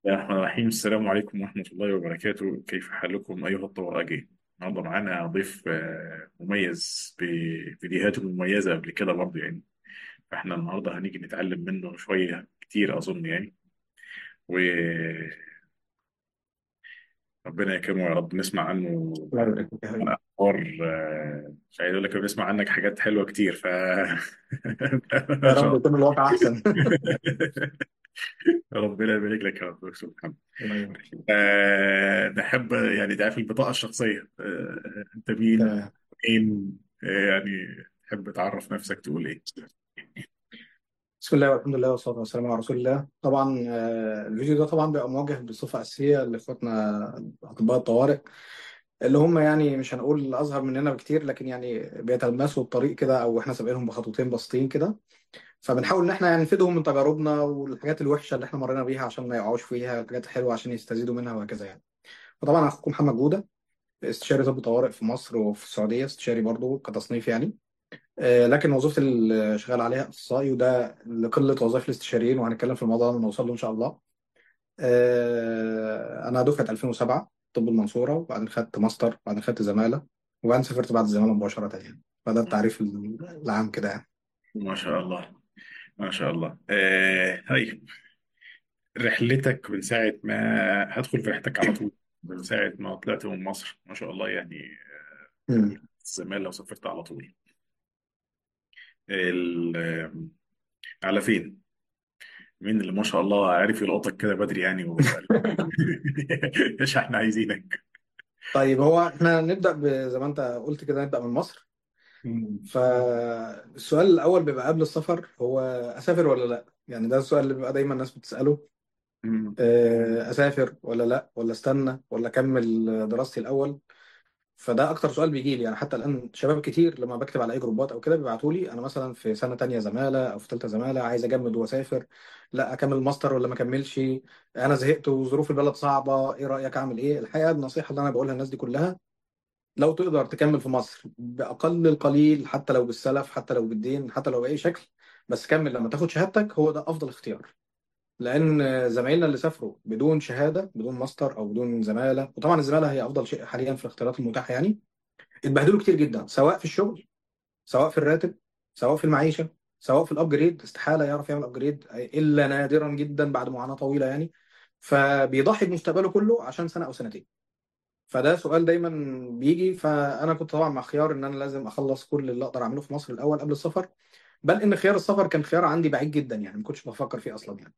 يا الرحمن الرحيم السلام عليكم ورحمة الله وبركاته كيف حالكم أيها الطوارئجي النهارده معانا ضيف آه، مميز بفيديوهاته مميزة قبل كده برضه يعني فاحنا النهارده هنيجي نتعلم منه شوية كتير أظن يعني وربنا يكرمه يا رب نسمع عنه الله يبارك فيك يا حبيبي أخبار آه، مش عايز أقول لك بنسمع عنك حاجات حلوة كتير ف يا ما شاء رب الله يكون الواقع احسن ربنا يبارك لك يا رب دكتور محمد الله يبارك فيك آه نحب يعني تعرف البطاقة الشخصية آه أنت مين تمام مين آه يعني تحب تعرف نفسك تقول إيه بسم الله والحمد لله والصلاه والسلام على رسول الله طبعا آه، الفيديو ده طبعا بيبقى موجه بصفه اساسيه لاخواتنا اطباء الطوارئ اللي هم يعني مش هنقول اصغر مننا بكتير لكن يعني بيتلمسوا الطريق كده او احنا سابقينهم بخطوتين بسيطين كده فبنحاول ان احنا يعني نفيدهم من تجاربنا والحاجات الوحشه اللي احنا مرينا بيها عشان ما يقعوش فيها الحاجات الحلوه عشان يستزيدوا منها وهكذا يعني وطبعا اخوكم محمد جوده استشاري طب طوارئ في مصر وفي السعوديه استشاري برضه كتصنيف يعني آه، لكن وظيفتي اللي شغال عليها اخصائي وده لقله وظائف الاستشاريين وهنتكلم في الموضوع ده لما نوصل له ان شاء الله. آه، انا دفعه 2007 طب المنصوره وبعدين خدت ماستر وبعدين خدت زماله وبعدين سافرت بعد الزماله مباشره يعني فده التعريف العام كده يعني. ما شاء الله ما شاء الله آه طيب رحلتك من ساعة ما هدخل في رحلتك على طول من ساعة ما طلعت من مصر ما شاء الله يعني مم. الزمان لو سافرت على طول ال- آه، على فين؟ مين اللي ما شاء الله عارف يلقطك كده بدري يعني وقال ايش احنا عايزينك طيب هو احنا نبدا ب- زي ما انت قلت كده نبدا من مصر فالسؤال الاول بيبقى قبل السفر هو اسافر ولا لا؟ يعني ده السؤال اللي بيبقى دايما الناس بتساله مم. آه، اسافر ولا لا ولا استنى ولا اكمل دراستي الاول فده اكتر سؤال بيجي لي يعني حتى الان شباب كتير لما بكتب على اي جروبات او كده بيبعتوا لي انا مثلا في سنه تانية زماله او في ثالثه زماله عايز اجمد واسافر لا اكمل ماستر ولا ما اكملش انا زهقت وظروف البلد صعبه ايه رايك اعمل ايه الحقيقه النصيحه اللي انا بقولها للناس دي كلها لو تقدر تكمل في مصر باقل القليل حتى لو بالسلف حتى لو بالدين حتى لو باي شكل بس كمل لما تاخد شهادتك هو ده افضل اختيار لان زمايلنا اللي سافروا بدون شهاده بدون ماستر او بدون زماله وطبعا الزماله هي افضل شيء حاليا في الاختيارات المتاحه يعني اتبهدلوا كتير جدا سواء في الشغل سواء في الراتب سواء في المعيشه سواء في الابجريد استحاله يعرف يعمل ابجريد الا نادرا جدا بعد معاناه طويله يعني فبيضحي بمستقبله كله عشان سنه او سنتين فده سؤال دايما بيجي فانا كنت طبعا مع خيار ان انا لازم اخلص كل اللي اقدر اعمله في مصر الاول قبل السفر بل ان خيار السفر كان خيار عندي بعيد جدا يعني ما كنتش بفكر فيه اصلا يعني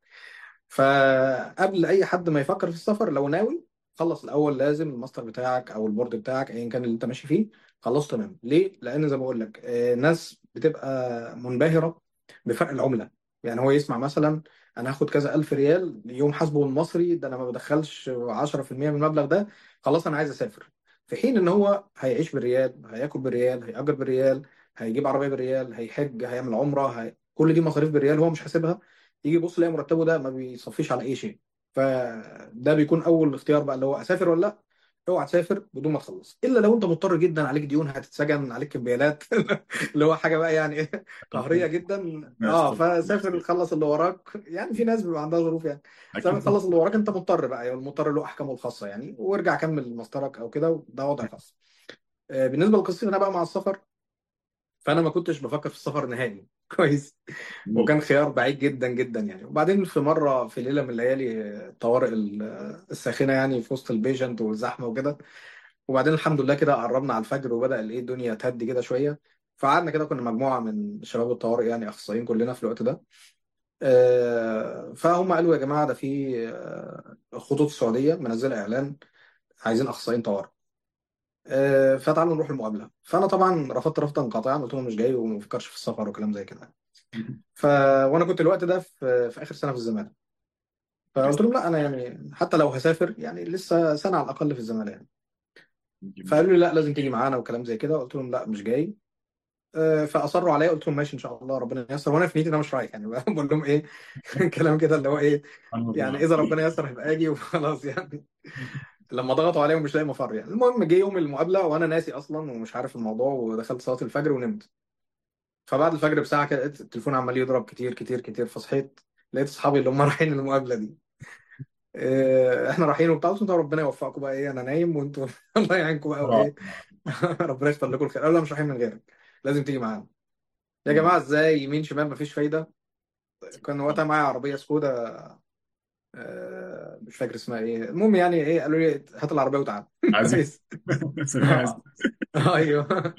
فقبل اي حد ما يفكر في السفر لو ناوي خلص الاول لازم الماستر بتاعك او البورد بتاعك ايا كان اللي انت ماشي فيه خلصه تمام ليه لان زي ما بقول لك آه، ناس بتبقى منبهره بفرق العمله يعني هو يسمع مثلا انا هاخد كذا الف ريال يوم حاسبه المصري ده انا ما بدخلش 10% من المبلغ ده خلاص انا عايز اسافر في حين ان هو هيعيش بالريال هياكل بالريال هيأجر بالريال هيجيب عربيه بالريال هيحج هيعمل عمره هي... كل دي مصاريف بالريال هو مش حاسبها يجي يبص يلاقي مرتبه ده ما بيصفيش على اي شيء فده بيكون اول اختيار بقى اللي هو اسافر ولا لا اوعى تسافر بدون ما تخلص الا لو انت مضطر جدا عليك ديون هتتسجن عليك كمبيالات اللي هو حاجه بقى يعني ايه قهريه جدا ناس اه طب فسافر خلص اللي وراك يعني في ناس بيبقى عندها ظروف يعني سافر اكيد خلص اللي وراك انت مضطر بقى يعني المضطر له احكامه الخاصه يعني وارجع كمل مسطرك او كده ده وضع خاص آه، بالنسبه لقصتي انا بقى مع السفر فانا ما كنتش بفكر في السفر نهائي كويس وكان خيار بعيد جدا جدا يعني وبعدين في مره في ليله من الليالي الطوارئ ال- الساخنه يعني في وسط البيشنت والزحمه وكده وبعدين الحمد لله كده قربنا على الفجر وبدا الايه الدنيا تهدي كده شويه فقعدنا كده كنا مجموعه من شباب الطوارئ يعني اخصائيين كلنا في الوقت ده آه، فهم قالوا يا جماعه ده في آه، خطوط السعوديه منزله اعلان عايزين اخصائيين طوارئ آه، فتعالوا نروح المقابله فانا طبعا رفضت رفضا قاطعا قلت لهم مش جاي وما بفكرش في السفر وكلام زي كده ف وانا كنت الوقت ده في في اخر سنه في الزمالة فقلت لهم لا انا يعني حتى لو هسافر يعني لسه سنه على الاقل في الزمالة يعني فقالوا لي لا لازم تيجي معانا وكلام زي كده قلت لهم لا مش جاي آه، فاصروا عليا قلت لهم ماشي ان شاء الله ربنا ييسر وانا في نيتي إن انا مش رايح يعني بقول لهم ايه كلام كده اللي هو ايه سبحان يعني الله اذا ربنا ييسر هبقى اجي وخلاص يعني لما ضغطوا عليا ومش لاقي مفر يعني المهم جه يوم المقابله وانا ناسي اصلا ومش عارف الموضوع ودخلت صلاه الفجر ونمت فبعد الفجر بساعه كده لقيت التليفون عمال يضرب كتير كتير كتير فصحيت لقيت اصحابي اللي هم رايحين المقابله دي آه، احنا رايحين وبتاع قلت لهم ربنا يوفقكم بقى ايه انا نايم وانتوا الله يعينكم بقى اه وايه ربنا يختار لكم الخير قالوا لا مش رايحين من غيرك لازم تيجي معانا يا مم. جماعه ازاي يمين شمال مفيش فايده كان وقتها معايا عربيه سكودا آه، مش فاكر اسمها ايه المهم يعني ايه قالوا لي هات العربيه وتعالى عايز كويس سمير عايز آه، ايوه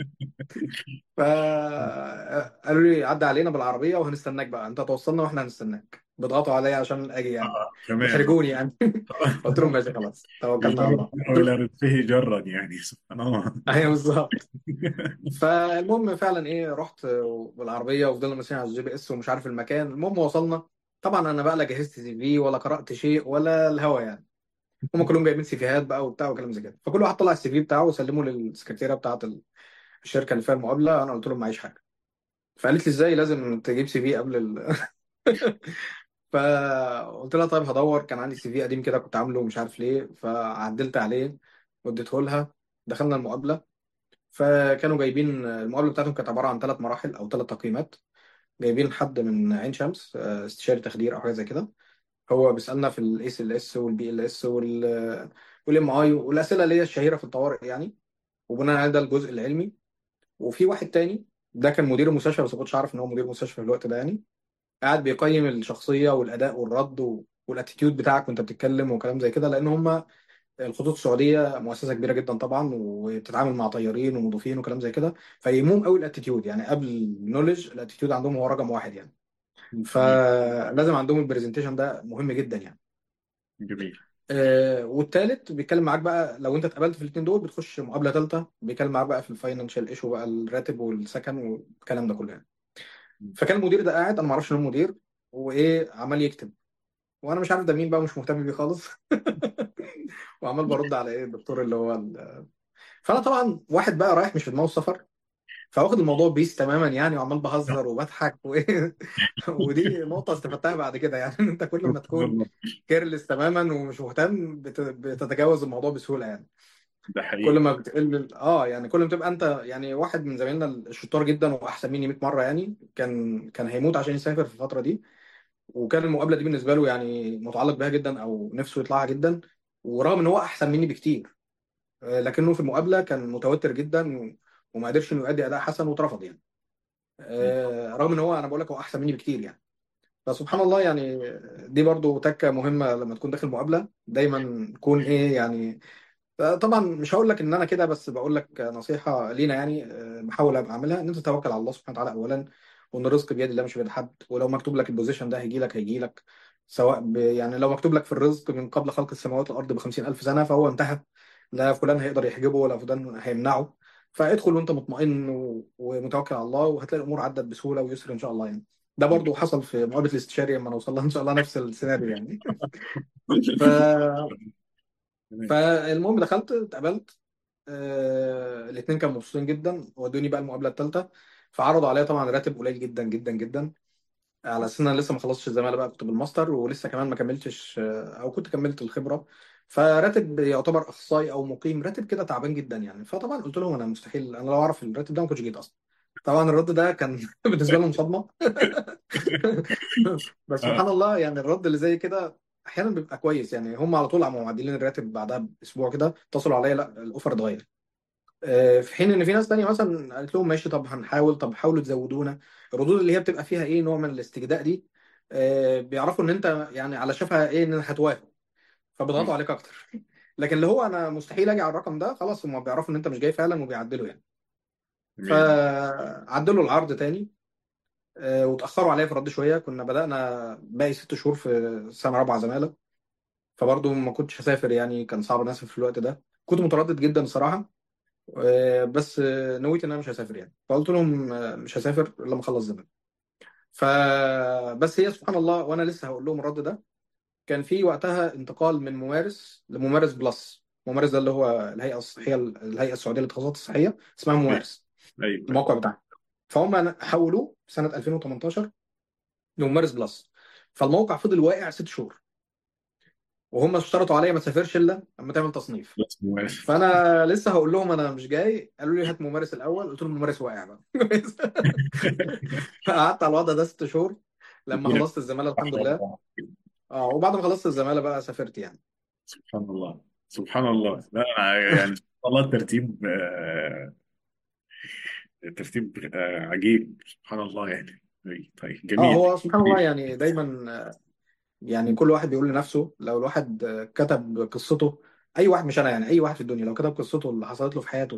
فقالوا لي عدى علينا بالعربيه وهنستناك بقى انت توصلنا واحنا هنستناك بيضغطوا عليا عشان اجي يعني اه كمان بيحرجوني يعني قلت لهم ماشي خلاص توكلنا على يجر الله إلى رزقه جرا يعني سبحان الله ايوه بالظبط فالمهم فعلا ايه رحت بالعربيه وفضلنا ماشيين على الجي بي اس ومش عارف المكان المهم وصلنا طبعا انا بقى لا جهزت سي في ولا قرات شيء ولا الهوا يعني هم كلهم جايبين سيفيهات بقى وبتاع وكلام زي كده فكل واحد طلع السي في بتاعه وسلمه للسكرتيره بتاعه الشركه اللي فيها المقابله انا قلت لهم معيش حاجه فقالت لي ازاي لازم تجيب سي في قبل ال... فقلت لها طيب هدور كان عندي سي في قديم كده كنت عامله ومش عارف ليه فعدلت عليه واديته لها دخلنا المقابله فكانوا جايبين المقابله بتاعتهم كانت عباره عن ثلاث مراحل او ثلاث تقييمات جايبين حد من عين شمس آه، استشاري تخدير او حاجه زي كده هو بيسالنا في الاي سي ال اس والبي ال اس وال والام اي والاسئله اللي هي الشهيره في الطوارئ يعني وبناء على ده الجزء العلمي وفي واحد تاني ده كان مدير المستشفى بس ما كنتش عارف ان هو مدير مستشفى في الوقت ده يعني قاعد بيقيم الشخصيه والاداء والرد و... والاتيتيود بتاعك وانت بتتكلم وكلام زي كده لان هم الخطوط السعوديه مؤسسه كبيره جدا طبعا وبتتعامل مع طيارين ومضيفين وكلام زي كده فيهمهم قوي الاتيتيود يعني قبل النولج الاتيتيود عندهم هو رقم واحد يعني جميل فلازم عندهم البرزنتيشن ده مهم جدا يعني جميل آه والتالت بيتكلم معاك بقى لو انت اتقبلت في الاثنين دول بتخش مقابله ثالثه بيتكلم معاك بقى في الفاينانشال ايشو بقى الراتب والسكن والكلام ده كله يعني فكان المدير ده قاعد انا ما اعرفش ان هو مدير وايه عمال يكتب وانا مش عارف ده مين بقى مش مهتم بيه خالص وعمال برد على ايه الدكتور اللي هو ال... فانا طبعا واحد بقى رايح مش في دماغه السفر فواخد الموضوع بيس تماما يعني وعمال بهزر وبضحك وايه ودي نقطة استفدتها بعد كده يعني ان انت كل ما سبحان تكون الله كيرلس تماما ومش مهتم بت... بتتجاوز الموضوع بسهولة يعني ده كل حقيقي ما بتقل اه يعني كل ما تبقى انت يعني واحد من زمايلنا الشطار جدا واحسن مني 100 مرة يعني كان كان هيموت عشان يسافر في الفترة دي وكان المقابلة دي بالنسبة له يعني متعلق بيها جدا او نفسه يطلعها جدا ورغم ان هو احسن مني بكتير آه، لكنه في المقابلة كان متوتر جدا و... وما قدرش انه يؤدي اداء حسن واترفض يعني آه، رغم ان هو انا بقول لك هو احسن مني بكتير يعني فسبحان الله يعني دي برضو تكة مهمة لما تكون داخل مقابلة دايما تكون ايه يعني طبعا مش هقول لك ان انا كده بس بقول لك نصيحة لينا يعني آه، بحاول ابقى اعملها ان انت تتوكل على الله سبحانه وتعالى اولا وان الرزق بيد الله مش بيد حد ولو مكتوب لك البوزيشن ده هيجي لك هيجي لك سواء ب... يعني لو مكتوب لك في الرزق من قبل خلق السماوات والارض ب 50000 ألف سنة فهو انتهى لا فلان هيقدر يحجبه ولا فلان هيمنعه فادخل وانت مطمئن و... ومتوكل على الله وهتلاقي الامور عدت بسهولة ويسر ان شاء الله يعني ده برضو حصل في مقابلة الاستشاري لما نوصل لها ان شاء الله نفس السيناريو يعني ف... تمام فالمهم دخلت اتقابلت آه... الاثنين كانوا مبسوطين جدا ودوني بقى المقابله الثالثه فعرضوا عليا طبعا راتب قليل جدا جدا جدا على اساس ان انا لسه ما خلصتش الزماله بقى كنت بالماستر ولسه كمان ما كملتش آه، او كنت كملت الخبره فراتب يعتبر اخصائي او مقيم راتب كده تعبان جدا يعني فطبعا قلت لهم انا مستحيل انا لو اعرف الراتب ده ما كنتش جيت اصلا طبعا الرد ده كان بالنسبه لهم صدمه بس سبحان اه الله يعني الرد اللي زي كده احيانا بيبقى كويس يعني هم على طول قاموا معدلين الراتب بعدها باسبوع كده اتصلوا عليا لا الاوفر اتغير آه، في حين ان في ناس تانية مثلا قالت لهم ماشي طب هنحاول طب حاولوا تزودونا الردود اللي هي بتبقى فيها ايه نوع من الاستجداء دي آه، بيعرفوا ان انت يعني على شفا ايه ان هتوافق فبيضغطوا مم. عليك اكتر لكن اللي هو انا مستحيل اجي على الرقم ده خلاص هم بيعرفوا ان انت مش جاي فعلا وبيعدلوا يعني جميل فعدلوا العرض تاني آه، وتاخروا عليا في الرد شويه كنا بدانا باقي ست شهور في سنه رابعه زماله فبرضه ما كنتش هسافر يعني كان صعب ناسف في الوقت ده كنت متردد جدا الصراحه آه، بس آه، نويت ان انا مش هسافر يعني فقلت لهم آه، مش هسافر الا لما اخلص زمان فبس هي سبحان الله وانا لسه هقول لهم الرد ده كان في وقتها انتقال من ممارس لممارس بلس ممارس ده اللي هو الهيئه الصحيه الهيئه السعوديه للتخصصات الصحيه اسمها ايوه ممارس ايوه أيوة. الموقع بتاعها فهم حولوه سنه 2018 لممارس بلس فالموقع فضل واقع ست شهور وهم اشترطوا عليا ما تسافرش الا لما تعمل تصنيف بس موافق فانا لسه هقول لهم انا مش جاي قالوا لي هات ممارس الاول قلت لهم الممارس واقع بقى فقعدت على الوضع ده ست شهور لما ادينا خلصت الزماله الحمد عشرة لله أربعة. اه وبعد ما خلصت الزمالة بقى سافرت يعني سبحان الله سبحان الله لا أنا يعني سبحان الله الترتيب آه، ترتيب آه، عجيب سبحان الله يعني طيب اه جميل هو سبحان الله يعني دايما يعني كل واحد بيقول لنفسه لو الواحد كتب قصته اي واحد مش انا يعني اي واحد في الدنيا لو كتب قصته اللي حصلت له في حياته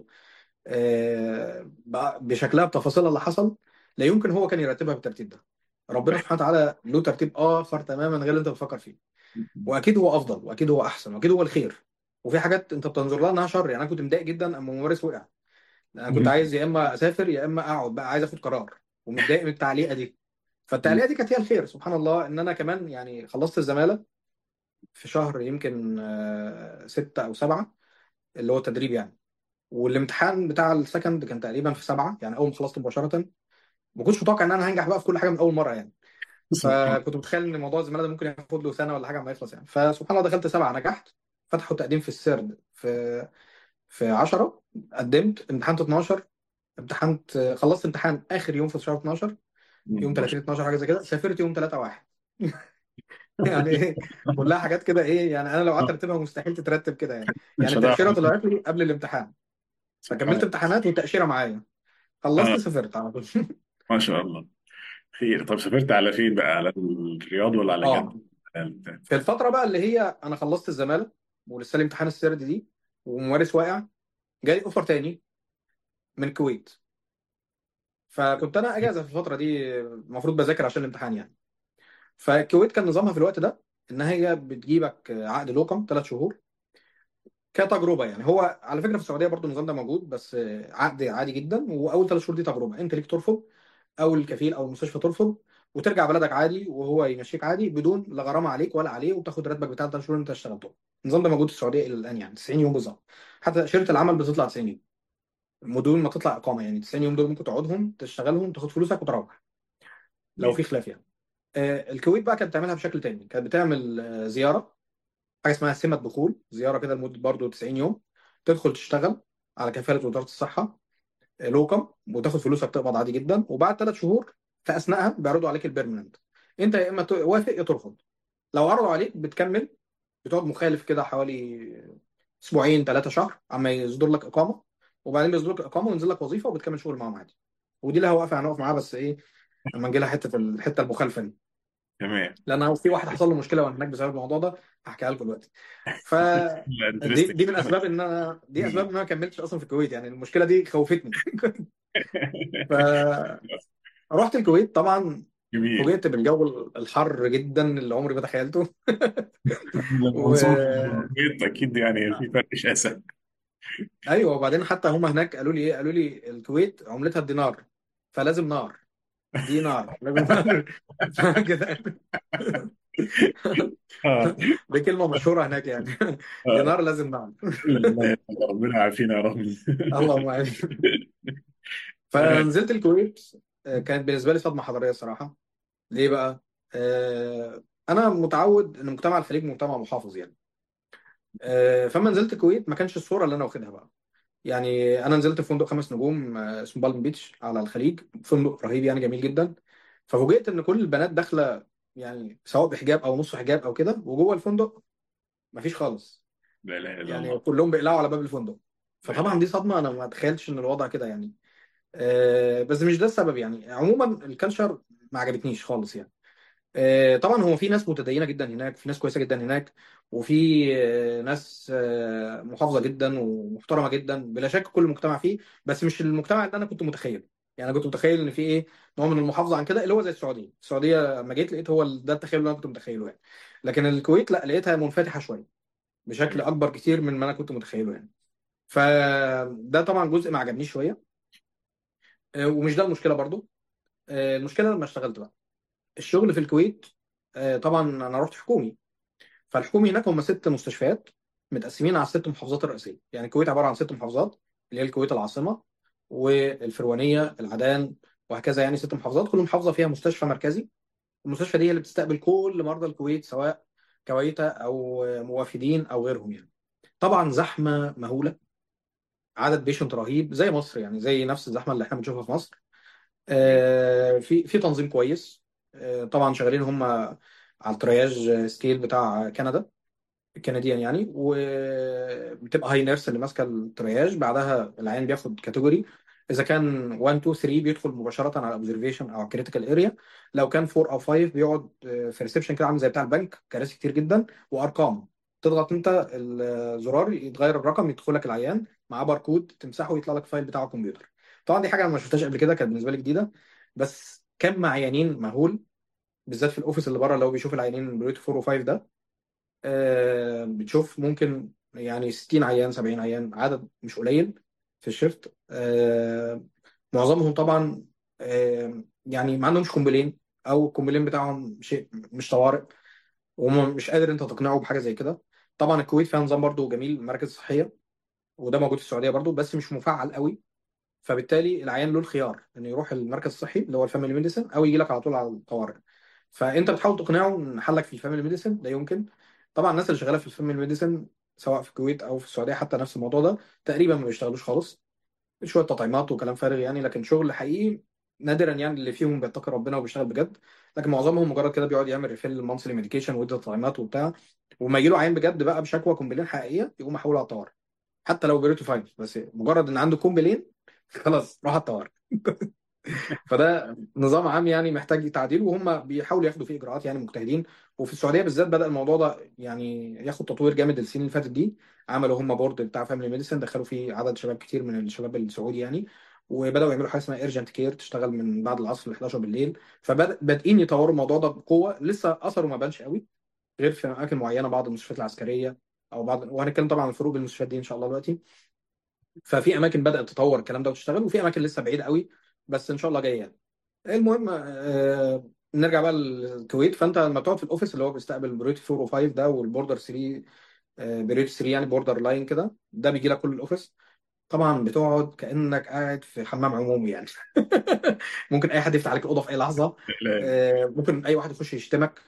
آه، بقى بشكلها بتفاصيلها اللي حصل لا يمكن هو كان يرتبها بالترتيب ده ربنا سبحانه وتعالى له ترتيب اخر تماما غير اللي انت بتفكر فيه واكيد هو افضل واكيد هو احسن واكيد هو الخير وفي حاجات انت بتنظر لها انها شر يعني انا كنت متضايق جدا اما ممارس وقع انا كنت عايز يا اما اسافر يا اما اقعد بقى عايز اخد قرار ومتضايق من التعليقه دي فالتعليقه دي كانت هي الخير سبحان الله ان انا كمان يعني خلصت الزماله في شهر يمكن آه، ستة او سبعة اللي هو التدريب يعني والامتحان بتاع السكند كان تقريبا في سبعة يعني اول ما خلصت مباشره ما كنتش متوقع ان انا هنجح بقى في كل حاجه من اول مره يعني سبحان فكنت متخيل ان موضوع الزماله ده ممكن ياخد له سنه ولا حاجه ما يخلص يعني فسبحان الله دخلت سبعه نجحت فتحوا تقديم في السرد في في 10 قدمت امتحنت 12 امتحنت خلصت امتحان اخر يوم في شهر 12 يوم الله 30 12 حاجه زي كده سافرت يوم 3 1 يعني ايه كلها حاجات كده ايه يعني انا لو قعدت ارتبها مستحيل تترتب كده يعني يعني مش التاشيره هتعرف طلعت لي قبل الامتحان سبحان فكملت الله امتحانات والتاشيره معايا خلصت آه سافرت على طول ما شاء الله خير طب سافرت على فين بقى على الرياض ولا على جدة اه في الفتره بقى اللي هي انا خلصت الزماله ولسه لي امتحان السرد دي وممارس واقع جالي اوفر تاني من الكويت فكنت انا اجازه في الفتره دي المفروض بذاكر عشان الامتحان يعني فالكويت كان نظامها في الوقت ده ان هي بتجيبك عقد لوكم ثلاث شهور كتجربه يعني هو على فكره في السعوديه برضو النظام ده موجود بس عقد عادي جدا واول ثلاث شهور دي تجربه انت ليك ترفض او الكفيل او المستشفى ترفض وترجع بلدك عادي وهو يمشيك عادي بدون لا غرامه عليك ولا عليه وتاخد راتبك بتاع الثلاث شهور اللي انت اشتغلتهم النظام ده موجود في السعوديه الى الان يعني 90 يوم بالظبط حتى شركه العمل بتطلع 90 يوم بدون ما تطلع اقامه يعني 90 يوم دول ممكن تقعدهم تشتغلهم تاخد فلوسك وتروح لو في خلاف يعني آه، الكويت بقى كانت بتعملها بشكل تاني كانت بتعمل آه، زياره حاجه اسمها سمه دخول زياره كده لمده برضه 90 يوم تدخل تشتغل على كفاله وزاره الصحه آه، لوكم وتاخد فلوسك تقبض عادي جدا وبعد ثلاث شهور في اثناءها بيعرضوا عليك البيرمننت انت يا اما توافق يا ترفض لو عرضوا عليك بتكمل بتقعد مخالف كده حوالي اسبوعين ثلاثه شهر عما يصدر لك اقامه وبعدين بيصدر لك اقامه وينزل لك وظيفه وبتكمل شغل معاهم عادي ودي لها وقفه هنقف معاها بس ايه لما نجي لها حته الحته المخالفه دي تمام لان في واحد حصل له مشكله وانا هناك بسبب الموضوع ده هحكيها لكم دلوقتي ف دي انترستنج دي من اسباب ان انا دي اسباب ان انا ما كملتش اصلا في الكويت يعني المشكله دي خوفتني فرحت الكويت طبعا جميل فوجئت بالجو الحر جدا اللي عمري ما تخيلته و المنصور والمحيط اكيد يعني في فرق شاسع ايوه وبعدين حتى هم هناك قالوا لي ايه قالوا لي الكويت عملتها الدينار فلازم نار دي نار لازم نار كده اه دي كلمه مشهوره هناك يعني اه دينار لازم نار الله يرحمه. ربنا يعافينا يا رب اللهم امين فنزلت الكويت آه، كانت بالنسبه لي صدمه حضاريه الصراحه ليه بقى؟ آه، انا متعود ان مجتمع الخليج مجتمع محافظ يعني آه، فلما نزلت الكويت ما كانش الصوره اللي انا واخدها بقى يعني انا نزلت في فندق خمس نجوم آه، اسمه بالم بيتش على الخليج فندق رهيب يعني جميل جدا ففوجئت ان كل البنات داخله يعني سواء بحجاب او نص حجاب او كده وجوه الفندق مفيش خالص لا اله الا يعني الله كلهم بيقلعوا على باب الفندق لا اله فطبعا دي صدمه انا ما تخيلتش ان الوضع كده يعني آه، بس مش ده السبب يعني عموما الكالتشر ما عجبتنيش خالص يعني آه، طبعا هو في ناس متدينه جدا هناك في ناس كويسه جدا هناك وفي آه، ناس آه، محافظه جدا ومحترمه جدا بلا شك كل مجتمع فيه بس مش المجتمع اللي انا كنت متخيله يعني انا كنت متخيل ان في ايه نوع من المحافظه عن كده اللي هو زي السعوديه السعوديه لما جيت لقيت هو ده التخيل اللي انا كنت متخيله يعني لكن الكويت لا لقيتها منفتحه شويه بشكل جميل اكبر كتير من ما انا كنت متخيله يعني فده طبعا جزء ما عجبنيش شويه آه، ومش ده المشكله برضو آه، المشكله لما اشتغلت بقى الشغل في الكويت آه، طبعا انا رحت حكومي فالحكومي هناك هم ست مستشفيات متقسمين على الست محافظات الرئيسيه يعني الكويت عباره عن ست محافظات اللي هي الكويت العاصمه والفروانيه العدان وهكذا يعني ست محافظات كل محافظه فيها مستشفى مركزي المستشفى دي هي اللي بتستقبل كل مرضى الكويت سواء كويته او موافدين او غيرهم يعني طبعا زحمه مهوله عدد بيشنت رهيب زي مصر يعني زي نفس الزحمه اللي احنا بنشوفها في مصر جميل آه، في في تنظيم كويس آه، طبعا شغالين هم على الترياج سكيل بتاع كندا الكنديان يعني وبتبقى هاي نيرس اللي ماسكه الترياج بعدها العيان بياخد كاتيجوري اذا كان 1 2 3 بيدخل مباشره على اوبزرفيشن او كريتيكال اريا لو كان 4 او 5 بيقعد آه، في ريسبشن كده عامل زي بتاع البنك كراسي كتير جدا وارقام تضغط انت الزرار يتغير الرقم يدخل لك العيان معاه باركود تمسحه يطلع لك فايل بتاعه على الكمبيوتر طبعا دي حاجه انا ما شفتهاش قبل كده كانت بالنسبه لي جديده بس كم عيانين مهول بالذات في الاوفيس اللي بره اللي هو بيشوف العيانين بريت 4 و5 ده آه، بتشوف ممكن يعني 60 عيان 70 عيان عدد مش قليل في الشيفت آه، معظمهم طبعا آه، يعني ما عندهمش كومبلين او الكومبلين بتاعهم شيء مش طوارئ ومش قادر انت تقنعه بحاجه زي كده طبعا الكويت فيها نظام برضو جميل مراكز صحيه وده موجود في السعوديه برضو بس مش مفعل قوي فبالتالي العيان له الخيار انه يروح المركز الصحي اللي هو الفاميلي ميديسن او يجي لك على طول على الطوارئ فانت بتحاول تقنعه ان حلك في الفاميلي ميديسن ده يمكن طبعا الناس اللي شغاله في الفاميلي ميديسن سواء في الكويت او في السعوديه حتى نفس الموضوع ده تقريبا ما بيشتغلوش خالص شويه تطعيمات وكلام فارغ يعني لكن شغل حقيقي نادرا يعني اللي فيهم بيتقي ربنا وبيشتغل بجد لكن معظمهم مجرد كده بيقعد يعمل ريفيل مانثلي ميديكيشن ويدي تطعيمات وبتاع وما يجي له عين بجد بقى بشكوى كومبلين حقيقيه يقوم محوله على الطوارئ حتى لو بيريتو فاينل بس مجرد ان عنده كومبلين خلاص روح على الطوارئ فده نظام عام يعني محتاج تعديل وهم بيحاولوا ياخدوا فيه اجراءات يعني مجتهدين وفي السعوديه بالذات بدا الموضوع ده يعني ياخد تطوير جامد السنين اللي فاتت دي عملوا هم بورد بتاع فاميلي ميديسن دخلوا فيه عدد شباب كتير من الشباب السعودي يعني وبداوا يعملوا حاجه اسمها ايرجنت كير تشتغل من بعد العصر ل 11 بالليل فبادئين يطوروا الموضوع ده بقوه لسه اثره ما بانش قوي غير في اماكن معينه بعض المستشفيات العسكريه او بعض وهنتكلم طبعا عن الفروق بين المستشفيات دي ان شاء الله دلوقتي ففي اماكن بدات تطور الكلام ده وتشتغل وفي اماكن لسه بعيده قوي بس ان شاء الله جايه يعني المهم آه، نرجع بقى للكويت فانت لما بتقعد في الاوفيس اللي هو بيستقبل بريت 4 و5 ده والبوردر 3 آه، بريت 3 يعني بوردر لاين كده ده بيجي لك كل الاوفيس طبعا بتقعد كانك قاعد في حمام عمومي يعني ممكن اي حد يفتح عليك الاوضه في اي لحظه لا آه، ممكن اي واحد يخش يشتمك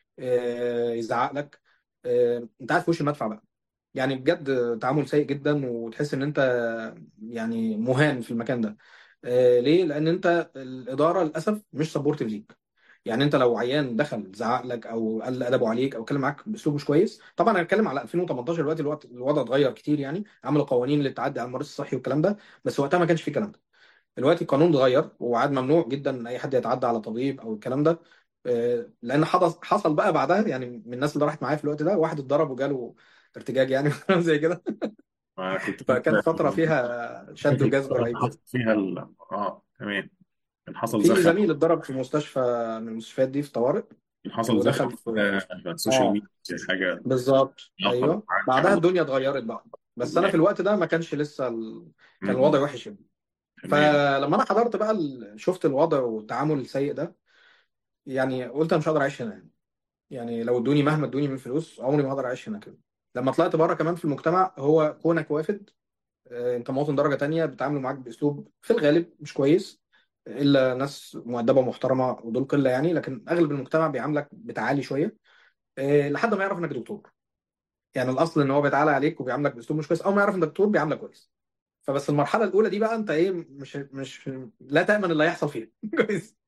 آه، يزعق لك آه، انت قاعد في وش المدفع بقى يعني بجد تعامل سيء جدا وتحس ان انت يعني مهان في المكان ده آه، ليه؟ لان انت الاداره للاسف مش سبورتيف ليك يعني انت لو عيان دخل زعق لك او قل ادبه عليك او اتكلم معاك باسلوب مش كويس طبعا انا هتكلم على 2018 دلوقتي الوقت الوضع اتغير كتير يعني عملوا قوانين للتعدي على المريض الصحي والكلام ده بس وقتها ما كانش في الكلام ده دلوقتي القانون اتغير وعاد ممنوع جدا ان اي حد يتعدى على طبيب او الكلام ده آه، لان حدث حصل بقى بعدها يعني من الناس اللي راحت معايا في الوقت ده واحد اتضرب وجاله ارتجاج يعني زي كده ما كنت فكانت فتره فيها شد فاكر وجذب الفترة اللي رهيب حصل فيها ال... اه تمام كان حصل في زخم زميل اتضرب في مستشفى من المستشفيات دي في طوارئ كان حصل ودخل زخم في آه، على السوشيال اه ميديا حاجة بالظبط علاقة ايوه بعدها بعمل الدنيا اتغيرت بقى بس انا في الوقت ده ما كانش لسه ال... كان م- م. الوضع وحش يعني تمام فلما انا حضرت بقى ال... شفت الوضع والتعامل السيء ده يعني قلت انا مش هقدر اعيش هنا يعني يعني لو ادوني مهما ادوني من فلوس عمري ما هقدر اعيش هنا كده لما طلعت بره كمان في المجتمع هو كونك وافد آه، انت مواطن درجه تانية بيتعاملوا معاك باسلوب في الغالب مش كويس الا ناس مؤدبه ومحترمه ودول قله يعني لكن اغلب المجتمع بيعاملك بتعالي شويه آه، لحد ما يعرف انك دكتور يعني الاصل ان هو بيتعالى عليك وبيعاملك باسلوب مش كويس اول ما يعرف انك دكتور بيعاملك كويس فبس المرحله الاولى دي بقى انت ايه مش مش لا تامن اللي هيحصل فيها كويس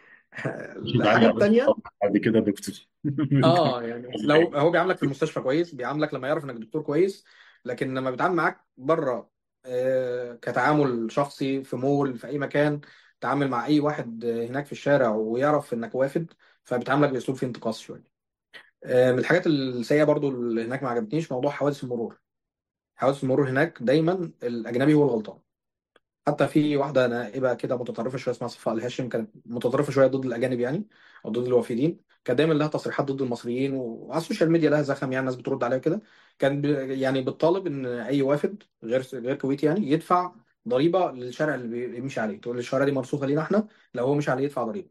بعد الحاجه التانيه بعد كده دكتور اه يعني لو هو بيعاملك في المستشفى كويس بيعاملك لما يعرف انك دكتور كويس لكن لما بيتعامل معاك بره آه، كتعامل شخصي في مول في اي مكان تعامل مع اي واحد آه، هناك في الشارع ويعرف انك وافد فبيتعاملك باسلوب فيه انتقاص شويه آه، من الحاجات السيئه برضو اللي هناك ما عجبتنيش موضوع حوادث المرور حوادث المرور هناك دايما الاجنبي هو الغلطان حتى في واحدة نائبة كده متطرفة شوية اسمها صفاء الهاشم كانت متطرفة شوية ضد الأجانب يعني أو ضد الوافدين كانت دايما لها تصريحات ضد المصريين وعلى السوشيال ميديا لها زخم يعني الناس بترد عليها كده كان ب... يعني بتطالب إن أي وافد غير غير كويتي يعني يدفع ضريبة للشارع اللي بيمشي عليه تقول الشوارع دي مرسوخة لينا احنا لو هو مش عليه يدفع ضريبة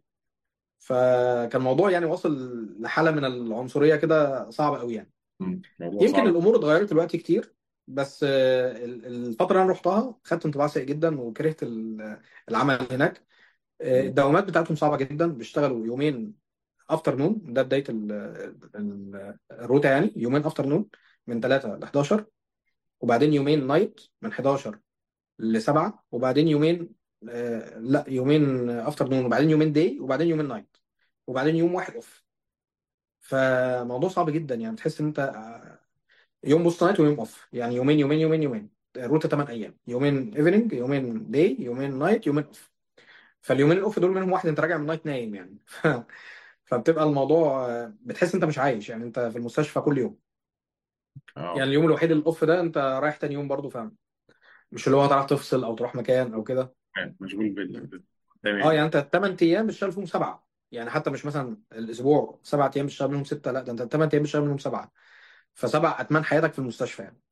فكان الموضوع يعني وصل لحالة من العنصرية كده صعبة قوي يعني م. موضوع يمكن صعب الامور اتغيرت دلوقتي كتير بس آه، ال- الفتره اللي انا رحتها خدت انطباع سيء جدا وكرهت ال- العمل هناك آه، م. الدوامات بتاعتهم صعبه جدا بيشتغلوا يومين افتر نون ده بدايه ال- ال- الروتا يعني يومين افتر نون من 3 ل 11 وبعدين يومين نايت من 11 ل 7 وبعدين يومين آه، لا يومين افتر نون وبعدين يومين داي وبعدين يومين نايت وبعدين يوم واحد اوف فموضوع صعب جدا يعني تحس ان انت آه، يوم بوست نايت ويوم اوف يعني يومين يومين يومين يومين روتا 8 ايام يومين ايفنينج يومين داي يومين نايت يومين اوف فاليومين الاوف دول منهم واحد انت راجع من نايت نايم يعني ف... فبتبقى الموضوع آه، بتحس انت مش عايش يعني انت في المستشفى كل يوم يعني اه اليوم الوحيد الاوف ده انت رايح تاني يوم برضه فاهم مش اللي هو هتعرف تفصل او تروح مكان او كده يعني مشغول بال بال- اه تمام يعني انت الثمان ايام بتشتغل فيهم سبعه يعني حتى مش مثلا الاسبوع سبعة ايام بتشتغل منهم سته لا ده انت الثمان ايام بتشتغل منهم سبعه فسبع اتمان حياتك في المستشفى يعني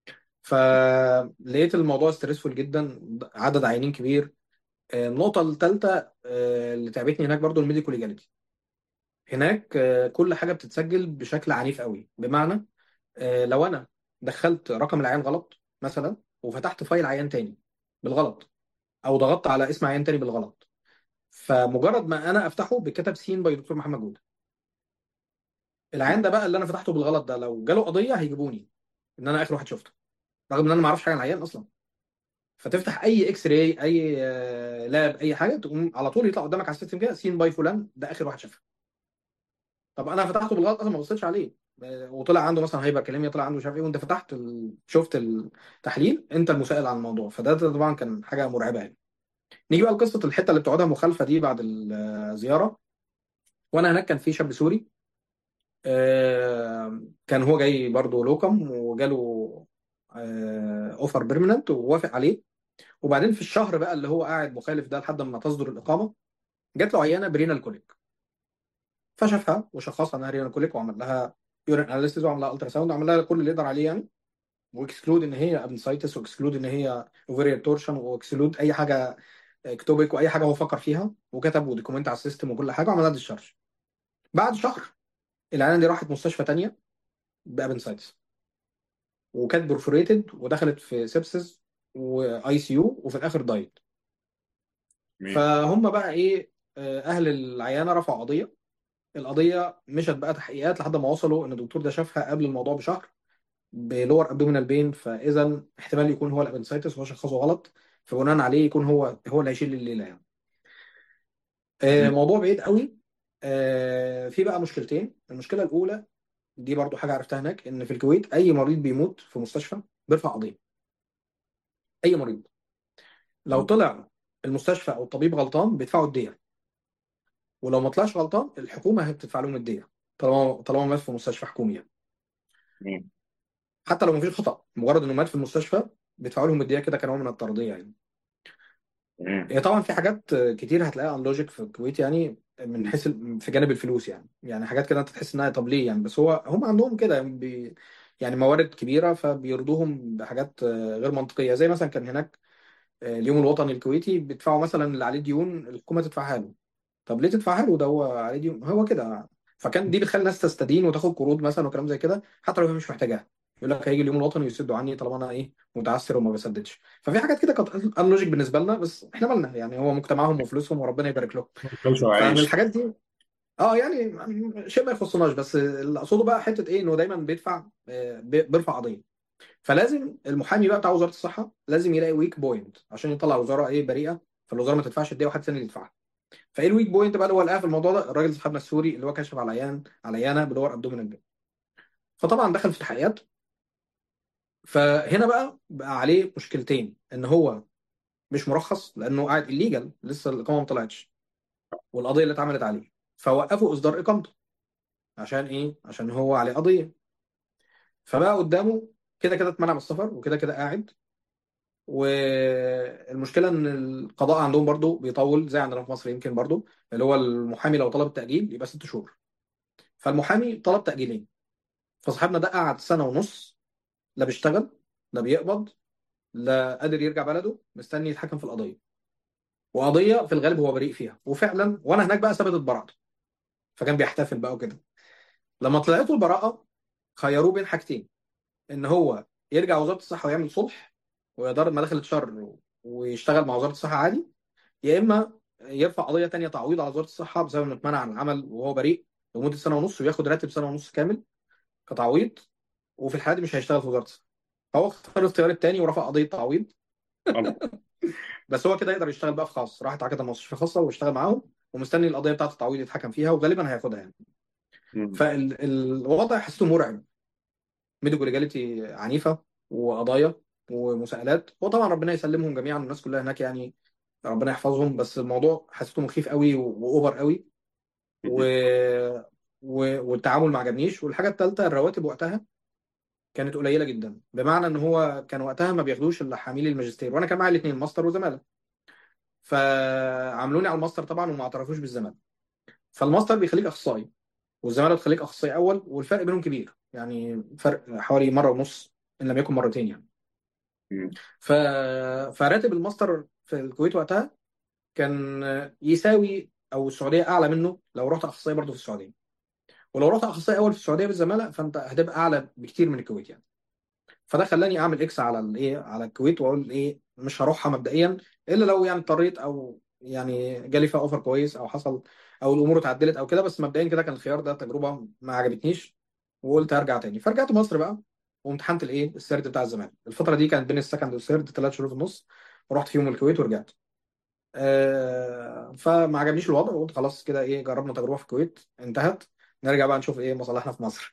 فلقيت الموضوع ستريسفول جدا عدد عيانين كبير آه، النقطه الثالثه اللي تعبتني هناك برضو الميديكال ليجاليتي هناك آه، كل حاجه بتتسجل بشكل عنيف قوي بمعنى آه، لو انا دخلت رقم العيان غلط مثلا وفتحت فايل عيان تاني بالغلط او ضغطت على اسم عيان تاني بالغلط فمجرد ما انا افتحه بيتكتب سين باي دكتور محمد جوده العيان ده بقى اللي انا فتحته بالغلط ده لو جاله قضيه هيجيبوني ان انا اخر واحد شفته رغم ان انا ما اعرفش حاجه عن العيان اصلا فتفتح اي اكس راي اي آه، لاب اي حاجه تقوم على طول يطلع قدامك على السيستم كده سين باي فلان ده اخر واحد شافها طب انا فتحته بالغلط اصلا ما بصيتش عليه آه، وطلع عنده مثلا هايبر كلاميا طلع عنده مش عارف ايه وانت فتحت ال... شفت التحليل انت المسائل عن الموضوع فده طبعا كان حاجه مرعبه يعني نيجي بقى لقصه الحته اللي بتقعدها مخالفه دي بعد الزياره وانا هناك كان في شاب سوري آه، كان هو جاي برضه لوكم وجاله اوفر بيرمننت ووافق عليه وبعدين في الشهر بقى اللي هو قاعد مخالف ده لحد ما تصدر الاقامه جات له عيانه برينال كوليك فشافها وشخصها انها رينال كوليك وعمل لها يورين اناليسيز وعمل لها الترا ساوند وعمل لها كل اللي يقدر عليه يعني واكسكلود ان هي ابنسايتس واكسكلود ان هي اوفيريال تورشن واكسكلود اي حاجه اكتوبيك واي حاجه هو فكر فيها وكتب وديكومنت على السيستم وكل حاجه وعمل لها ديسشارج بعد شهر العيانه دي راحت مستشفى تانيه بابنسايتس وكانت برفوريتد ودخلت في سيبسز واي سي يو وفي الاخر دايت تمام فهم بقى ايه آه، اهل العيانه رفعوا قضيه القضيه مشت بقى تحقيقات لحد ما وصلوا ان الدكتور ده شافها قبل الموضوع بشهر بلور ابدومينال بين فاذا احتمال يكون هو الابنسايتس وهو شخصه غلط فبناء عليه يكون هو هو اللي هيشيل الليله يعني آه، مم. موضوع بعيد قوي آه، في بقى مشكلتين المشكله الاولى دي برضو حاجه عرفتها هناك ان في الكويت اي مريض بيموت في مستشفى بيرفع قضيه اي مريض لو طلع المستشفى او الطبيب غلطان بيدفعوا الديه ولو ما طلعش غلطان الحكومه هي بتدفع لهم الديه طالما طالما مات في مستشفى حكومي يعني تمام حتى لو ما فيش خطا مجرد انه مات في المستشفى بيدفعوا لهم الديه كده كنوع من الترضيه يعني تمام هي طبعا في حاجات كتير هتلاقيها ان لوجيك في الكويت يعني من حيث ال- في جانب الفلوس يعني يعني حاجات كده انت تحس انها طب ليه يعني بس هو هم عندهم كده يعني بي يعني موارد كبيره فبيرضوهم بحاجات غير منطقيه زي مثلا كان هناك اليوم الوطني الكويتي بيدفعوا مثلا اللي عليه ديون الحكومه تدفعها له طب ليه تدفعها له ده هو عليه ديون هو كده فكان دي بتخلي الناس تستدين وتاخد قروض مثلا وكلام زي كده حتى لو هي مش محتاجاها يقول لك هيجي اليوم الوطني ويسدوا عني طالما انا ايه متعثر وما بسددش ففي حاجات كده كانت ان لوجيك بالنسبه لنا بس احنا مالنا يعني هو مجتمعهم وفلوسهم وربنا يبارك لهم كلشة فمن وعيش الحاجات دي اه يعني شيء ما يخصناش بس اللي اقصده بقى حته ايه انه دايما بيدفع آه، بي- بيرفع قضيه فلازم المحامي بقى بتاع وزاره الصحه لازم يلاقي ويك بوينت عشان يطلع وزاره ايه بريئه فالوزاره ما تدفعش الديه وحد ثاني اللي يدفعها فايه الويك بوينت بقى اللي هو لقاه في الموضوع ده الراجل صاحبنا السوري اللي هو كشف على عيان على عيانه بلور ابدومينال بين فطبعا دخل في تحقيقات فهنا بقى بقى عليه مشكلتين ان هو مش مرخص لانه قاعد الليجل لسه الاقامه ما طلعتش والقضيه اللي اتعملت عليه فوقفوا اصدار اقامته عشان ايه عشان هو عليه قضيه فبقى قدامه كده كده اتمنع من السفر وكده كده قاعد والمشكله ان القضاء عندهم برضو بيطول زي عندنا في مصر يمكن برضو اللي هو المحامي لو طلب التأجيل يبقى ست شهور فالمحامي طلب تأجيلين فصاحبنا ده قعد سنة ونص لا بيشتغل لا بيقبض لا قادر يرجع بلده مستني يتحكم في القضية وقضية في الغالب هو بريء فيها وفعلا وانا هناك بقى ثبتت براءته فكان بيحتفل بقى وكده لما طلعته البراءة خيروه بين حاجتين ان هو يرجع وزارة الصحة ويعمل صلح ويدار مداخل الشر ويشتغل مع وزارة الصحة عادي يا اما يرفع قضيه تانية تعويض على وزاره الصحه بسبب انه اتمنع عن العمل وهو بريء لمده سنه ونص وياخد راتب سنه ونص كامل كتعويض وفي الحاله دي مش هيشتغل في وزاره الصحه فهو اختار الاختيار التاني ورفع قضيه تعويض غلط بس هو كده يقدر يشتغل بقى في خاص راح اتعاقد مع مستشفى خاصه واشتغل معاهم ومستني القضيه بتاعه التعويض يتحكم فيها وغالبا هياخدها يعني مم. فالوضع حسيته مرعب ميديكال ليجاليتي عنيفه وقضايا ومساءلات وطبعا ربنا يسلمهم جميعا الناس كلها هناك يعني ربنا يحفظهم بس الموضوع حسيته مخيف قوي واوفر قوي و... مم. و... والتعامل ما عجبنيش والحاجه الثالثه الرواتب وقتها كانت قليله جدا بمعنى ان هو كان وقتها ما بياخدوش الا حاملي الماجستير وانا كان معايا الاثنين ماستر وزماله فعملوني على الماستر طبعا وما اعترفوش بالزماله فالماستر بيخليك اخصائي والزماله بتخليك اخصائي اول والفرق بينهم كبير يعني فرق حوالي مره ونص ان لم يكن مرتين يعني مم. ف... فراتب الماستر في الكويت وقتها كان يساوي او السعوديه اعلى منه لو رحت اخصائي برضه في السعوديه ولو رحت اخصائي اول في السعوديه بالزماله فانت هتبقى اعلى بكتير من الكويت يعني فده خلاني اعمل اكس على الايه على الكويت واقول ايه مش هروحها مبدئيا الا لو يعني اضطريت او يعني جالي فيها اوفر كويس او حصل او الامور اتعدلت او كده بس مبدئيا كده كان الخيار ده تجربه ما عجبتنيش وقلت هرجع تاني فرجعت مصر بقى وامتحنت الايه السيرت بتاع الزمالة الفتره دي كانت بين السكند والسيرت ثلاث شهور في النص ورحت فيهم الكويت ورجعت آه فما عجبنيش الوضع وقلت خلاص كده ايه جربنا تجربه في الكويت انتهت نرجع بقى نشوف ايه مصالحنا في مصر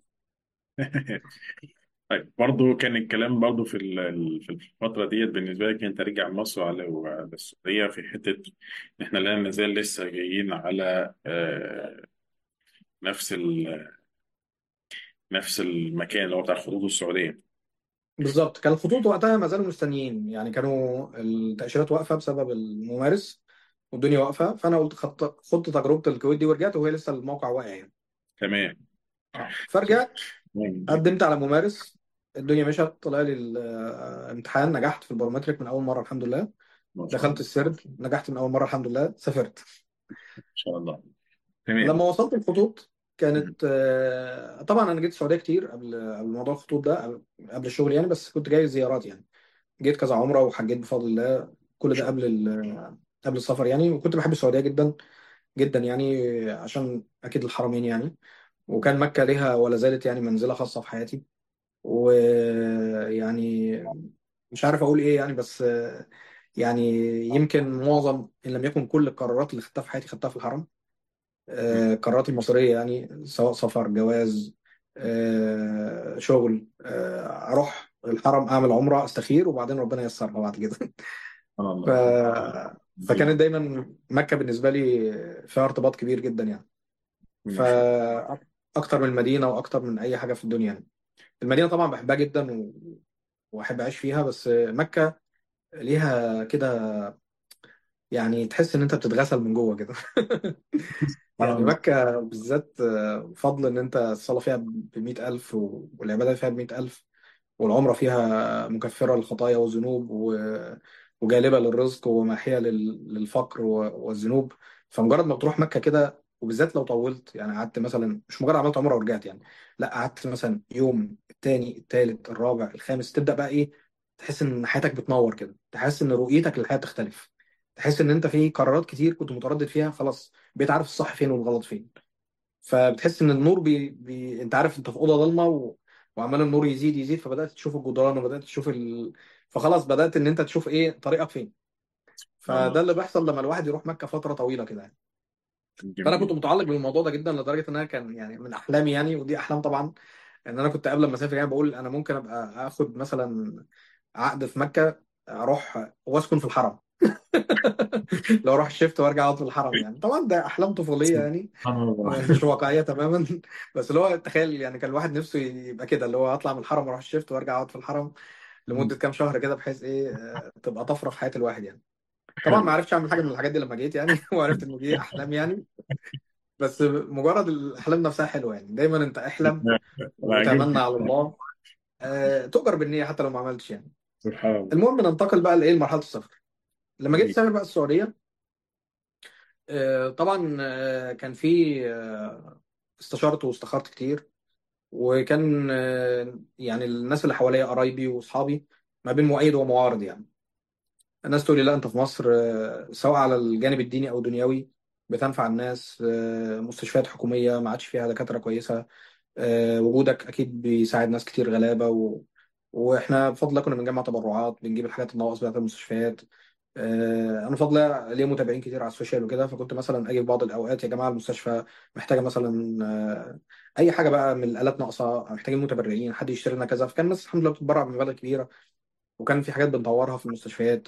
طيب برضه كان الكلام برضه في ال- ال- في الفترة ديت بالنسبة لك أنت ترجع مصر وعلى وعلى السعودية في حتة إن إحنا لا نزال لسه جايين على آه، نفس ال- نفس المكان اللي هو بتاع الخطوط السعودية بالظبط كان الخطوط وقتها ما زالوا مستنيين يعني كانوا التأشيرات واقفة بسبب الممارس والدنيا واقفة فأنا قلت خدت خدت تجربة الكويت دي ورجعت وهي لسه الموقع واقع يعني تمام اه فرجعت مم. قدمت على ممارس الدنيا مشت طلع لي الامتحان نجحت في البارومتريك من أول مرة الحمد لله ما شاء دخلت الله السرد نجحت من أول مرة الحمد لله سافرت ما شاء الله تمام لما وصلت الخطوط مم. كانت آه، طبعا أنا جيت السعودية كتير قبل قبل موضوع الخطوط ده قبل قبل الشغل يعني بس كنت جاي زيارات يعني جيت كذا عمرة وحجيت بفضل الله كل ده قبل ال- قبل السفر يعني وكنت بحب السعودية جدا جدا يعني عشان أكيد الحرمين يعني وكان مكة ليها ولا زالت يعني منزلة خاصة في حياتي ويعني مش عارف أقول إيه يعني بس يعني يمكن معظم إن لم يكن كل القرارات اللي خدتها في حياتي خدتها في الحرم مم. آه، القرارات المصيرية يعني سواء سفر جواز آه، شغل آه، أروح الحرم أعمل عمرة أستخير وبعدين ربنا ييسرها بعد كده سبحان ف... الله فكانت دايما مكة بالنسبة لي فيها ارتباط كبير جدا يعني ما شاء الله فأكتر من المدينة وأكتر من أي حاجة في الدنيا يعني المدينة طبعا بحبها جدا و... وأحب أعيش فيها بس مكة ليها كده يعني تحس إن أنت بتتغسل من جوه كده سبحان يعني الله مكة بالذات فضل إن أنت الصلاة فيها بمئة ألف والعبادة فيها بمئة ألف والعمرة فيها مكفرة للخطايا والذنوب و- وجالبة للرزق وماحية لل- للفقر و- والذنوب فمجرد ما بتروح مكة كده وبالذات لو طولت يعني قعدت مثلا مش مجرد عملت عمرة ورجعت يعني لا قعدت مثلا يوم التاني التالت الرابع الخامس تبدأ بقى ايه تحس ان حياتك بتنور كده تحس ان رؤيتك للحياة تختلف تحس ان انت في قرارات كتير كنت متردد فيها خلاص بقيت عارف الصح فين والغلط فين فبتحس ان النور بي... بي... انت عارف انت في اوضه ضلمه و... وعمال النور يزيد يزيد فبدات تشوف الجدران وبدات تشوف ال... فخلاص بدات ان انت تشوف ايه طريقك فين سبحان الله فده اللي بيحصل لما الواحد يروح مكه فتره طويله كده يعني فانا كنت جميل متعلق بالموضوع ده جدا لدرجه ان انا كان يعني من احلامي يعني ودي احلام طبعا ان انا كنت قبل ما اسافر يعني بقول انا ممكن ابقى اخد مثلا عقد في مكه اروح واسكن في الحرم لو اروح الشيفت وارجع اقعد في الحرم يعني طبعا ده احلام طفوليه يعني سبحان الله مش واقعيه تماما بس اللي هو تخيل يعني كان الواحد نفسه يبقى كده اللي هو اطلع من الحرم واروح الشيفت وارجع اقعد في الحرم لمده كام شهر كده بحيث ايه آه، تبقى طفره في حياه الواحد يعني طبعا حلو ما عرفتش اعمل حاجه من الحاجات دي لما جيت يعني وعرفت ان دي احلام يعني بس مجرد الاحلام نفسها حلوه يعني دايما انت احلم انا وتمنى عجبني على الله أه تؤجر بالنيه حتى لو ما عملتش يعني سبحان الله المهم ننتقل بقى لايه لمرحله السفر لما جيت جميل اسافر بقى السعوديه أه طبعا آه، كان في آه، استشرت واستخرت كتير وكان آه، يعني الناس اللي حواليا قرايبي واصحابي ما بين مؤيد ومعارض يعني الناس تقول لي لا انت في مصر آه، سواء على الجانب الديني او دنيوي بتنفع الناس آه، مستشفيات حكوميه ما عادش فيها دكاتره كويسه آه، وجودك اكيد بيساعد ناس كتير غلابه و... واحنا بفضل الله كنا بنجمع تبرعات بنجيب الحاجات الناقص بتاعت المستشفيات آه، انا بفضل الله ليا متابعين كتير على السوشيال وكده فكنت مثلا اجي في بعض الاوقات يا جماعه المستشفى محتاجه مثلا آه، اي حاجه بقى من الالات ناقصه محتاجين متبرعين حد يشتري لنا كذا فكان الناس الحمد لله بتتبرع بمبالغ كبيره وكان في حاجات بنطورها في المستشفيات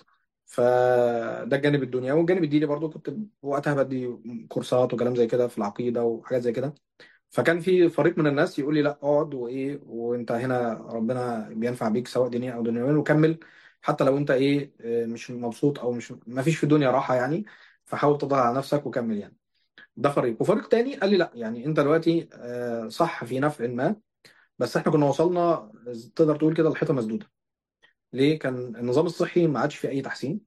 فده الجانب الدنيا والجانب الديني برضو كنت وقتها بدي كورسات وكلام زي كده في العقيده وحاجات زي كده فكان في فريق من الناس يقول لي لا اقعد وايه وانت هنا ربنا بينفع بيك سواء دينيا او دنيويا وكمل حتى لو انت ايه آه، مش مبسوط او مش ما فيش في الدنيا راحه يعني فحاول تضغط على نفسك وكمل يعني ده فريق وفريق تاني قال لي لا يعني انت دلوقتي آه، صح في نفع ما بس احنا كنا وصلنا تقدر تقول كده الحيطه مسدوده ليه كان النظام الصحي ما عادش فيه اي تحسين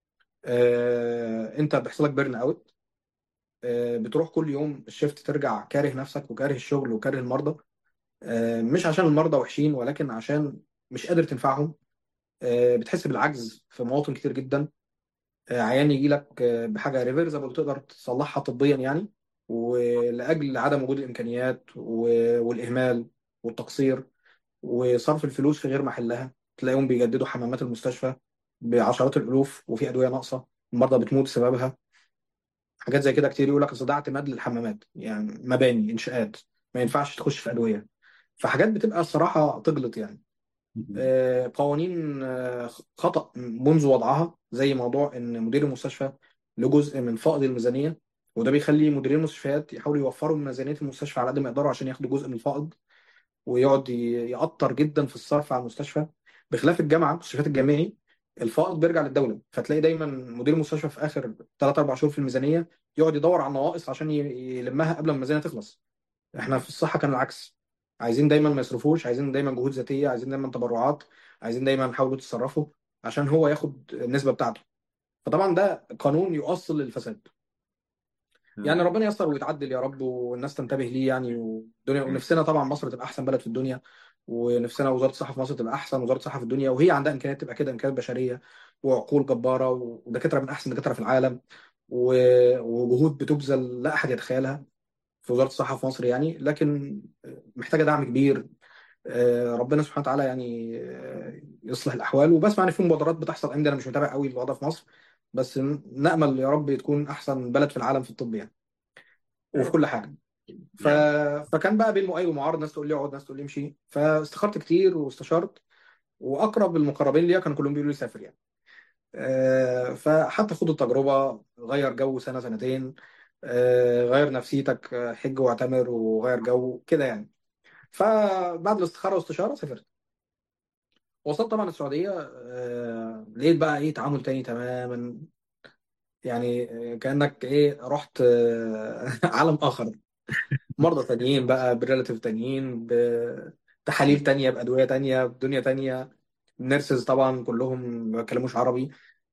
آه، انت بيحصل لك بيرن اوت آه، بتروح كل يوم الشيفت ترجع كاره نفسك وكاره الشغل وكاره المرضى آه، مش عشان المرضى وحشين ولكن عشان مش قادر تنفعهم آه، بتحس بالعجز في مواطن كتير جدا آه، عيان يجي لك آه، بحاجه ريفرزبل تقدر تصلحها طبيا يعني ولاجل عدم وجود الامكانيات و- والاهمال والتقصير وصرف الفلوس في غير محلها تلاقيهم بيجددوا حمامات المستشفى بعشرات الالوف وفي ادويه ناقصه المرضى بتموت بسببها حاجات زي كده كتير يقول لك اصل ده اعتماد للحمامات يعني مباني انشاءات ما ينفعش تخش في ادويه فحاجات بتبقى الصراحه تجلط يعني آه، قوانين آه، خطأ منذ وضعها زي موضوع ان مدير المستشفى له جزء من فائض الميزانيه وده بيخلي مديرين المستشفيات يحاولوا يوفروا من ميزانيه المستشفى على قد ما يقدروا عشان ياخدوا جزء من الفائض ويقعد ي- يقطر جدا في الصرف على المستشفى بخلاف الجامعه المستشفيات الجامعي الفائض بيرجع للدوله فتلاقي دايما مدير المستشفى في اخر 3 4 شهور في الميزانيه يقعد يدور على النواقص عشان ي- يلمها قبل ما الميزانيه تخلص احنا في الصحه كان العكس عايزين دايما ما يصرفوش عايزين دايما جهود ذاتيه عايزين دايما تبرعات عايزين دايما يحاولوا يتصرفوا عشان هو ياخد النسبه بتاعته فطبعا ده قانون يؤصل للفساد يعني ربنا ييسر ويتعدل يا رب والناس تنتبه ليه يعني والدنيا ونفسنا طبعا مصر تبقى احسن بلد في الدنيا ونفسنا وزاره الصحه في مصر تبقى احسن وزاره الصحه في الدنيا وهي عندها امكانيات تبقى كده امكانيات بشريه وعقول جباره ودكاتره من احسن دكاتره في العالم و- وجهود بتبذل لا احد يتخيلها في وزاره الصحه في مصر يعني لكن محتاجه دعم كبير آه، ربنا سبحانه وتعالى يعني آه، يصلح الاحوال وبسمع ان في مبادرات بتحصل ايام دي انا مش متابع قوي الوضع في مصر بس نامل يا رب تكون احسن بلد في العالم في الطب يعني يا وفي رب كل حاجه ف... يا رب فكان بقى بين مؤيد ومعارض ناس تقول لي اقعد ناس تقول لي امشي فاستخرت كتير واستشرت واقرب المقربين ليا كانوا كلهم بيقولوا لي سافر يعني آه، فحتى خد التجربه غير جو سنه سنتين آه، غير نفسيتك آه، حج واعتمر وغير جو كده يعني فبعد الاستخاره والاستشاره سافرت وصلت طبعا السعوديه آه، لقيت بقى ايه تعامل تاني تماما يعني آه، كانك ايه رحت آه، عالم اخر مرضى تانيين بقى بريلاتيف تانيين بتحاليل تانية بأدوية تانية بدنيا تانية النيرسز طبعا كلهم ما بيتكلموش عربي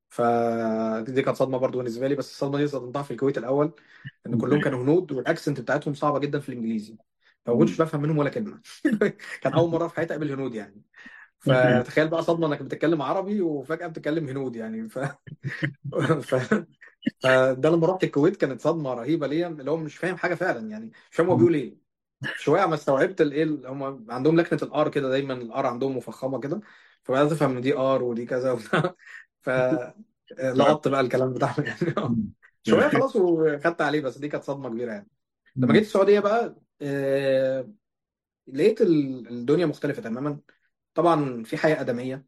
فدي كانت صدمة برضو بالنسبة لي بس الصدمة دي صدمتها في الكويت الأول إن كلهم كانوا هنود والأكسنت بتاعتهم صعبة جدا في الإنجليزي فما كنتش بفهم منهم ولا كلمة كان أول مرة في حياتي أقابل هنود يعني فتخيل بقى صدمة إنك بتتكلم عربي وفجأة بتتكلم هنود يعني ف... ف... فده لما رحت الكويت كانت صدمة رهيبة ليا اللي هو مش فاهم حاجة فعلا يعني مش فاهم هو بيقول إيه شويه ما استوعبت الايه ال- هم عندهم لكنه الار كده دايما الار عندهم مفخمه كده فبدات افهم ان دي ار ودي كذا وبتاع ف لقطت بقى الكلام بتاعهم يعني شويه خلاص وخدت عليه بس دي كانت صدمه كبيره يعني لما جيت السعوديه بقى آه، لقيت ال- الدنيا مختلفه تماما طبعا في حياه ادميه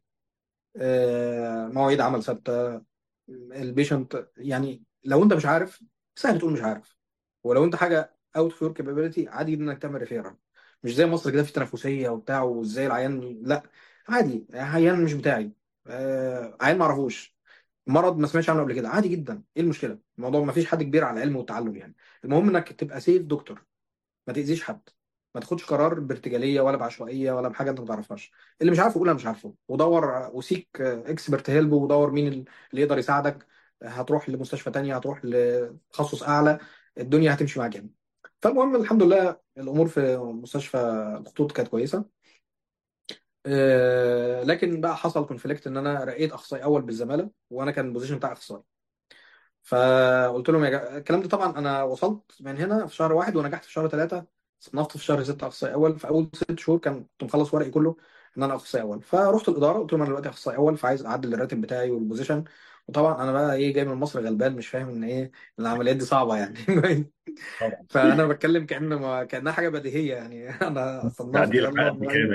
آه، مواعيد عمل ثابته البيشنت يعني لو انت مش عارف سهل تقول مش عارف ولو انت حاجه اوت فور كابابيلتي عادي جدا انك تعمل ريفيرال مش زي مصر كده في تنافسيه وبتاع وازاي العيان لا عادي عيان مش بتاعي آه عيان ما اعرفوش مرض ما سمعتش عنه قبل كده عادي جدا ايه المشكله الموضوع ما فيش حد كبير على العلم والتعلم يعني المهم انك تبقى سيف دكتور ما تاذيش حد ما تاخدش قرار بارتجاليه ولا بعشوائيه ولا بحاجه انت ما تعرفهاش اللي مش عارفه قول انا مش عارفه ودور وسيك اكسبرت هيلب ودور مين اللي يقدر يساعدك هتروح لمستشفى تانية هتروح لتخصص اعلى الدنيا هتمشي معاك يعني فالمهم الحمد لله الامور في مستشفى الخطوط كانت كويسه آه، لكن بقى حصل كونفليكت ان انا رقيت اخصائي اول بالزماله وانا كان البوزيشن بتاع اخصائي فقلت لهم يا جماعه الكلام ده طبعا انا وصلت من هنا في شهر واحد ونجحت في شهر ثلاثه صنفت في شهر ستة اخصائي اول في اول ست شهور كان كنت مخلص ورقي كله ان انا اخصائي اول فرحت الاداره قلت لهم انا دلوقتي اخصائي اول فعايز اعدل الراتب بتاعي والبوزيشن وطبعا انا بقى ايه جاي من مصر غلبان مش فاهم ان اايه العمليات دي صعبه يعني طبعا فانا بتكلم كأن ما كأنها حاجه بديهيه يعني انا صنفت تعديل يلا حالات نعمل بالكامل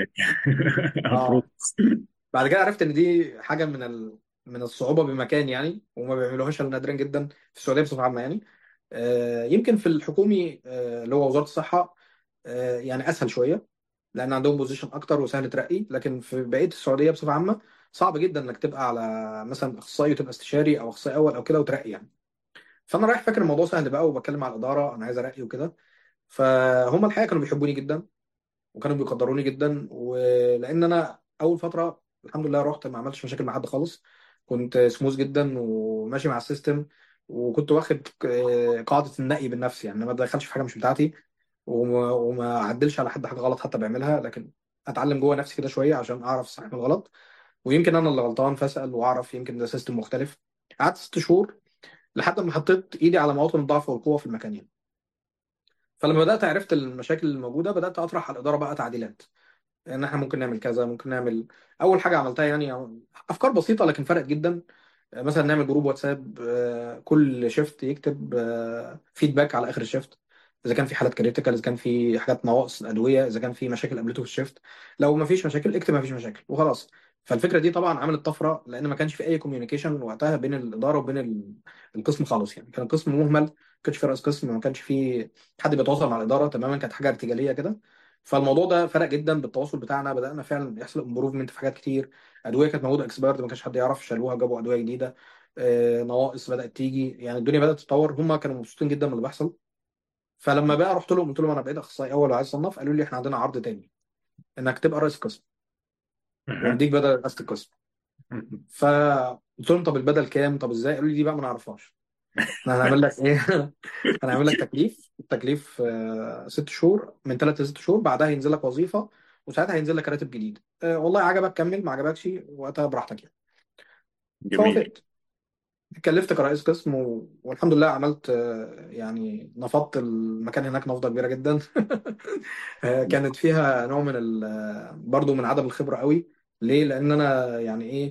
اه بروسس بعد كده عرفت ان دي حاجه من ال... من الصعوبه بمكان يعني وما بيعملوهاش الا نادرا جدا في السعوديه بصفه عامه يعني آه، يمكن في الحكومي آه، اللي هو وزاره الصحه آه، يعني اسهل شويه لان عندهم بوزيشن اكتر وسهل ترقي لكن في بقيه السعوديه بصفه عامه صعب جدا انك تبقى على مثلا اخصائي وتبقى استشاري او اخصائي اول او كده وترقي يعني فانا رايح فاكر الموضوع سهل بقى وبتكلم مع الاداره انا عايز ارقي وكده فهم الحقيقه كانوا بيحبوني جدا وكانوا بيقدروني جدا ولان انا اول فتره الحمد لله رحت ما عملتش مشاكل مع حد خالص كنت سموث جدا وماشي مع السيستم وكنت واخد آه، قاعده النقي بالنفس يعني ما ادخلش في حاجه مش بتاعتي وما, وما اعدلش على حد حاجه غلط حتى بيعملها لكن اتعلم جوه نفسي كده شويه عشان اعرف الصح من الغلط ويمكن انا اللي غلطان فاسال واعرف يمكن ده سيستم مختلف قعدت ست شهور لحد ما حطيت ايدي على مواطن الضعف والقوه في المكان يعني فلما بدات عرفت المشاكل الموجوده بدات اطرح على الاداره بقى تعديلات ان احنا ممكن نعمل كذا ممكن نعمل اول حاجه عملتها يعني افكار بسيطه لكن فرقت جدا مثلا نعمل جروب واتساب آه، كل شيفت يكتب فيدباك على اخر الشيفت اذا كان في حالات كريتيكال اذا كان في حاجات نواقص ادويه اذا كان في مشاكل قابلته في الشيفت لو ما فيش مشاكل اكتب ما فيش مشاكل وخلاص فالفكره دي طبعا عملت طفره لان ما كانش في اي كوميونيكيشن وقتها بين الاداره وبين ال- القسم خالص يعني كان القسم مهمل ما كانش في رئيس قسم ما كانش في حد بيتواصل مع الاداره تماما كانت حاجه ارتجاليه كده فالموضوع ده فرق جدا بالتواصل بتاعنا بدانا فعلا يحصل امبروفمنت في حاجات كتير ادويه كانت موجوده اكسبيرد ما كانش حد يعرف شالوها جابوا ادويه جديده آه، نواقص بدات تيجي يعني الدنيا بدات تتطور هم كانوا مبسوطين جدا من اللي بيحصل فلما بقى رحت لهم قلت لهم انا بقيت اخصائي اول وعايز اصنف قالوا لي احنا عندنا عرض تاني انك تبقى رئيس قسم ونديك بدل رئاسه القسم فقلت لهم طب البدل كام طب ازاي قالوا لي دي بقى ما نعرفهاش احنا هنعمل لك ايه هنعمل لك تكليف التكليف آه، ست شهور من ثلاث لست شهور بعدها ينزل لك وظيفه وساعتها هينزل لك راتب جديد آه، والله عجبك كمل ما عجبكش وقتها براحتك يعني جميل فوافقت اتكلفت كرئيس قسم و... والحمد لله عملت آه، يعني نفضت المكان هناك نفضة كبيرة جدا آه، كانت فيها نوع من ال... آه، برضو من عدم الخبرة قوي ليه؟ لأن أنا يعني إيه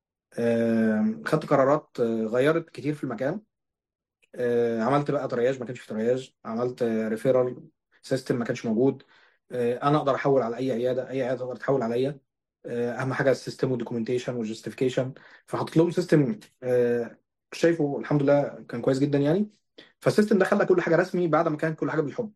آه، خدت قرارات آه، غيرت كتير في المكان آه، عملت بقى ترياج ما كانش في ترياج عملت ريفيرال سيستم ما كانش موجود آه، انا اقدر احول على اي عياده اي عياده تقدر تحول عليا آه، اهم حاجه السيستم والدوكيومنتيشن والجستيفيكيشن فحطيت لهم سيستم آه، شايفه الحمد لله كان كويس جدا يعني فالسيستم ده خلى كل حاجه رسمي بعد ما كانت كل حاجه بالحب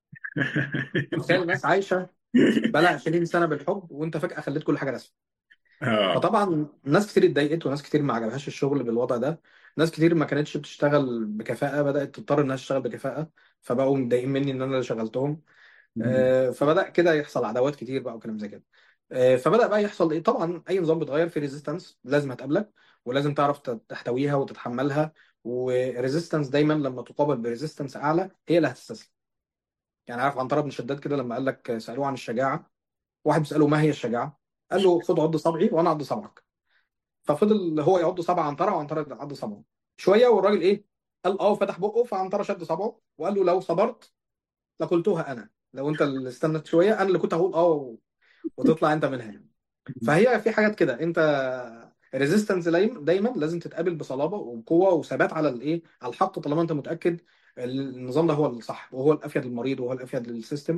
تخيل الناس عايشه بقى 20 سنه بالحب وانت فجاه خليت كل حاجه رسمي اه فطبعا ناس كتير اتضايقت وناس كتير ما عجبهاش الشغل بالوضع ده ناس كتير ما كانتش بتشتغل بكفاءة بدأت تضطر انها تشتغل بكفاءة فبقوا متضايقين مني ان انا اللي شغلتهم آه، فبدأ كده يحصل عداوات كتير بقى وكلام زي كده آه، فبدأ بقى يحصل ايه طبعا اي نظام بيتغير في ريزيستنس لازم هتقابلك ولازم تعرف تحتويها وتتحملها وريزيستنس دايما لما تقابل بريزيستنس اعلى هي اللي هتستسلم يعني عارف عنترة بن شداد كده لما قال لك سألوه عن الشجاعة واحد بيسأله ما هي الشجاعة قال له خد عض صبعي وانا اعض صبعك ففضل هو يعض صبع عنترة وعنترة يعض صبعه شويه والراجل ايه قال اه وفتح بقه فعنترة شد صبعه وقال له لو صبرت لقلتها انا لو انت اللي استنت شويه انا اللي كنت هقول اه وتطلع انت منها يعني فهي في حاجات كده انت ريزيستنس دايما لازم تتقابل بصلابه وبقوه وثبات على الايه على الحق طالما انت متاكد النظام ده هو الصح وهو الافيد للمريض وهو الافيد للسيستم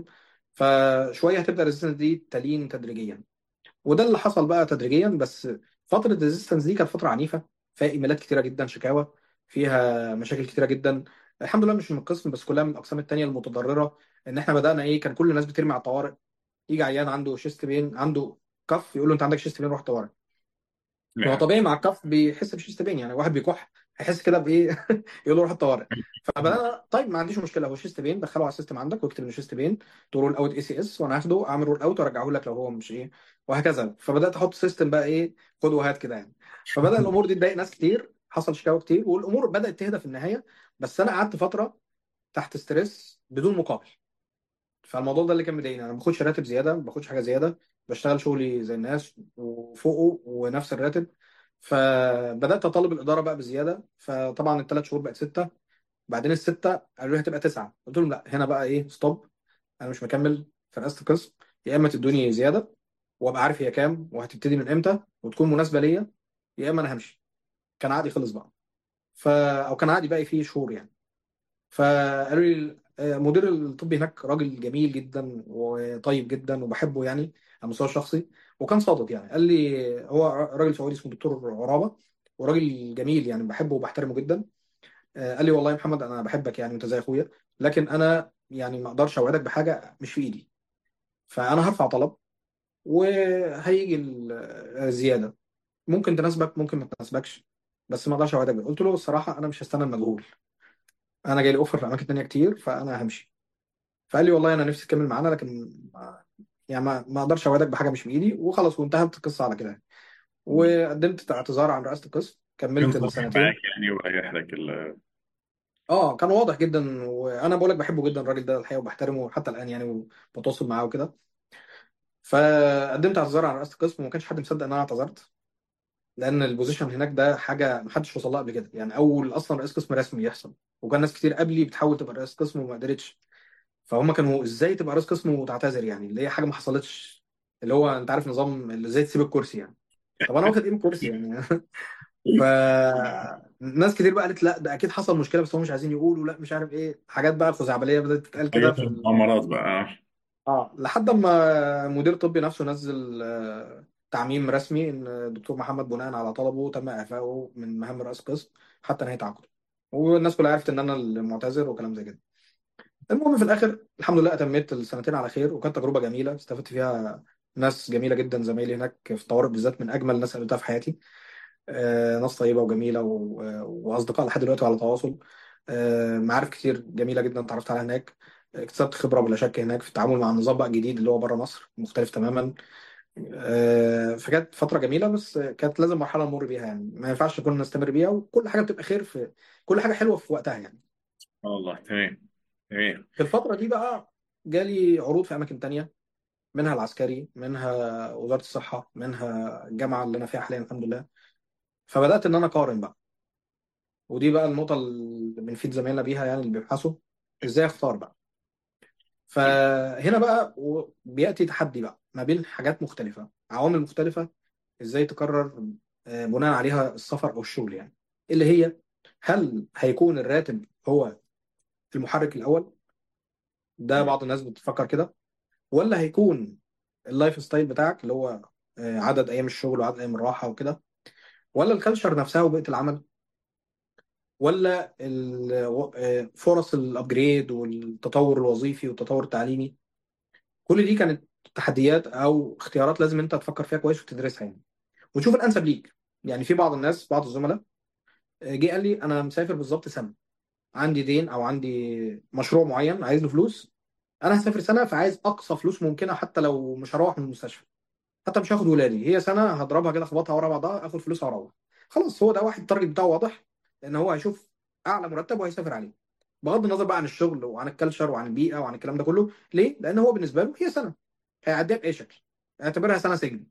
فشويه هتبدا الريزيستنس دي تلين تدريجيا وده اللي حصل بقى تدريجيا بس فتره الريزيستنس دي كانت فتره عنيفه فيها ايميلات كتيره جدا شكاوى فيها مشاكل كتيره جدا الحمد لله مش من القسم بس كلها من الاقسام التانيه المتضرره ان احنا بدانا ايه كان كل الناس بترمي على الطوارئ يجي عيان عنده شيست بين عنده كف يقول له انت عندك شيست بين روح طوارئ هو نعم طبيعي مع الكف بيحس بشيست بين يعني واحد بيكح هيحس كده بايه يقول له روح الطوارئ فبدانا طيب ما عنديش مشكله هو شيست بين دخله على السيستم عندك واكتب انه شيست بين تقول رول اوت اي سي اس وانا هاخده اعمل رول اوت وارجعه لك لو هو مش ايه وهكذا فبدات احط سيستم بقى ايه خد وهات كده يعني فبدا الامور دي تضايق ناس كتير حصل شكاوى كتير والامور بدات تهدى في النهايه بس انا قعدت فتره تحت ستريس بدون مقابل فالموضوع ده اللي كان مضايقني انا ما باخدش راتب زياده ما باخدش حاجه زياده بشتغل شغلي زي الناس وفوقه ونفس الراتب فبدات اطالب الاداره بقى بزياده فطبعا الثلاث شهور بقت سته بعدين السته قالوا لي هتبقى تسعه قلت لهم لا هنا بقى ايه ستوب انا مش مكمل في رئاسه القسم يا اما تدوني زياده وابقى عارف هي كام وهتبتدي من امتى وتكون مناسبه ليا يا اما انا همشي كان عقدي خلص بقى ف او كان عقدي باقي فيه شهور يعني فقالوا لي آه، مدير الطب هناك راجل جميل جدا وطيب جدا وبحبه يعني على المستوى الشخصي وكان صادق يعني قال لي هو راجل سعودي اسمه دكتور عرابه وراجل جميل يعني بحبه وبحترمه جدا آه، قال لي والله يا محمد انا بحبك يعني وانت زي اخويا لكن انا يعني ما اقدرش اوعدك بحاجه مش في ايدي فانا هرفع طلب وهيجي الزياده ممكن تناسبك ممكن ما تناسبكش بس ما اقدرش اوعدك بيه. قلت له الصراحه انا مش هستنى المجهول انا جاي لي اوفر في اماكن تانيه كتير فانا همشي فقال لي والله انا نفسي تكمل معانا لكن ما يعني ما ما اقدرش اوعدك بحاجه مش بايدي وخلاص وانتهت القصه على كده وقدمت اعتذار عن رئاسه القسم كان كملت صريح معاك السنتين يعني وريح لك ال اه كان واضح جدا وانا بقول لك بحبه جدا الراجل ده الحقيقه وبحترمه حتى الان يعني وبتواصل معاه وكده فقدمت اعتذار عن رئاسه القسم وما كانش حد مصدق ان انا اعتذرت لان البوزيشن هناك ده حاجه ما حدش وصل لها قبل كده يعني اول اصلا رئيس قسم رسمي يحصل وكان ناس كتير قبلي بتحاول تبقى رئيس قسم وما قدرتش فهم كانوا ازاي تبقى رئيس قسم وتعتذر يعني اللي هي حاجه ما حصلتش اللي هو انت عارف نظام اللي ازاي تسيب الكرسي يعني طب انا واخد ايه من الكرسي يعني ف ناس كتير بقى قالت لا ده اكيد حصل مشكله بس هم مش عايزين يقولوا لا مش عارف ايه حاجات بقى الخزعبليه بدات تتقال كده حاجات في ال... المؤامرات بقى اه لحد ما مدير طبي نفسه نزل آه، تعميم رسمي ان الدكتور محمد بناء على طلبه تم اعفائه من مهام رئيس قسم حتى نهايه عقده والناس كلها عرفت ان انا المعتذر وكلام زي كده المهم في الاخر الحمد لله اتميت السنتين على خير وكانت تجربه جميله استفدت فيها ناس جميله جدا زمايلي هناك في الطوارئ بالذات من اجمل الناس اللي قابلتها في حياتي آه، ناس طيبه وجميله و- واصدقاء لحد دلوقتي على تواصل آه، معارف كتير جميله جدا اتعرفت عليها هناك اكتسبت خبره بلا شك هناك في التعامل مع النظام بقى الجديد اللي هو بره مصر مختلف تماما آه، فكانت فتره جميله بس كانت لازم مرحله نمر بيها يعني ما ينفعش كنا نستمر بيها وكل حاجه بتبقى خير في كل حاجه حلوه في وقتها يعني والله تمام تمام في الفتره دي بقى جالي عروض في اماكن تانية منها العسكري منها وزاره الصحه منها الجامعه اللي انا فيها حاليا الحمد لله فبدات ان انا اقارن بقى ودي بقى النقطة اللي بنفيد زمايلنا بيها يعني اللي بيبحثوا ازاي اختار بقى فهنا بقى و- بيأتي تحدي بقى ما بين حاجات مختلفة عوامل مختلفة ازاي تقرر آه، بناء عليها السفر او الشغل يعني اللي هي هل هيكون الراتب هو المحرك الاول ده بعض الناس بتفكر كده ولا هيكون اللايف ستايل بتاعك اللي هو آه، عدد ايام الشغل وعدد ايام الراحة وكده ولا الكالتشر نفسها وبيئة العمل ولا ال- آه، فرص الابجريد والتطور الوظيفي والتطور التعليمي كل دي كانت تحديات او اختيارات لازم انت تفكر فيها كويس وتدرسها يعني وتشوف الانسب ليك يعني في بعض الناس بعض الزملاء آه، جه قال لي انا مسافر بالظبط سنه عندي دين او عندي مشروع معين عايز له فلوس انا هسافر سنه فعايز اقصى فلوس ممكنه حتى لو مش هروح من المستشفى حتى مش هاخد ولادي هي سنه هضربها كده اخبطها ورا بعضها اخد فلوسها واروح خلاص هو ده واحد التارجت بتاعه واضح لان هو هيشوف اعلى مرتب وهيسافر عليه بغض النظر بقى عن الشغل وعن الكالتشر وعن البيئه وعن الكلام ده كله ليه؟ لان هو بالنسبه له هي سنه هيعديها باي شكل اعتبرها سنه سجن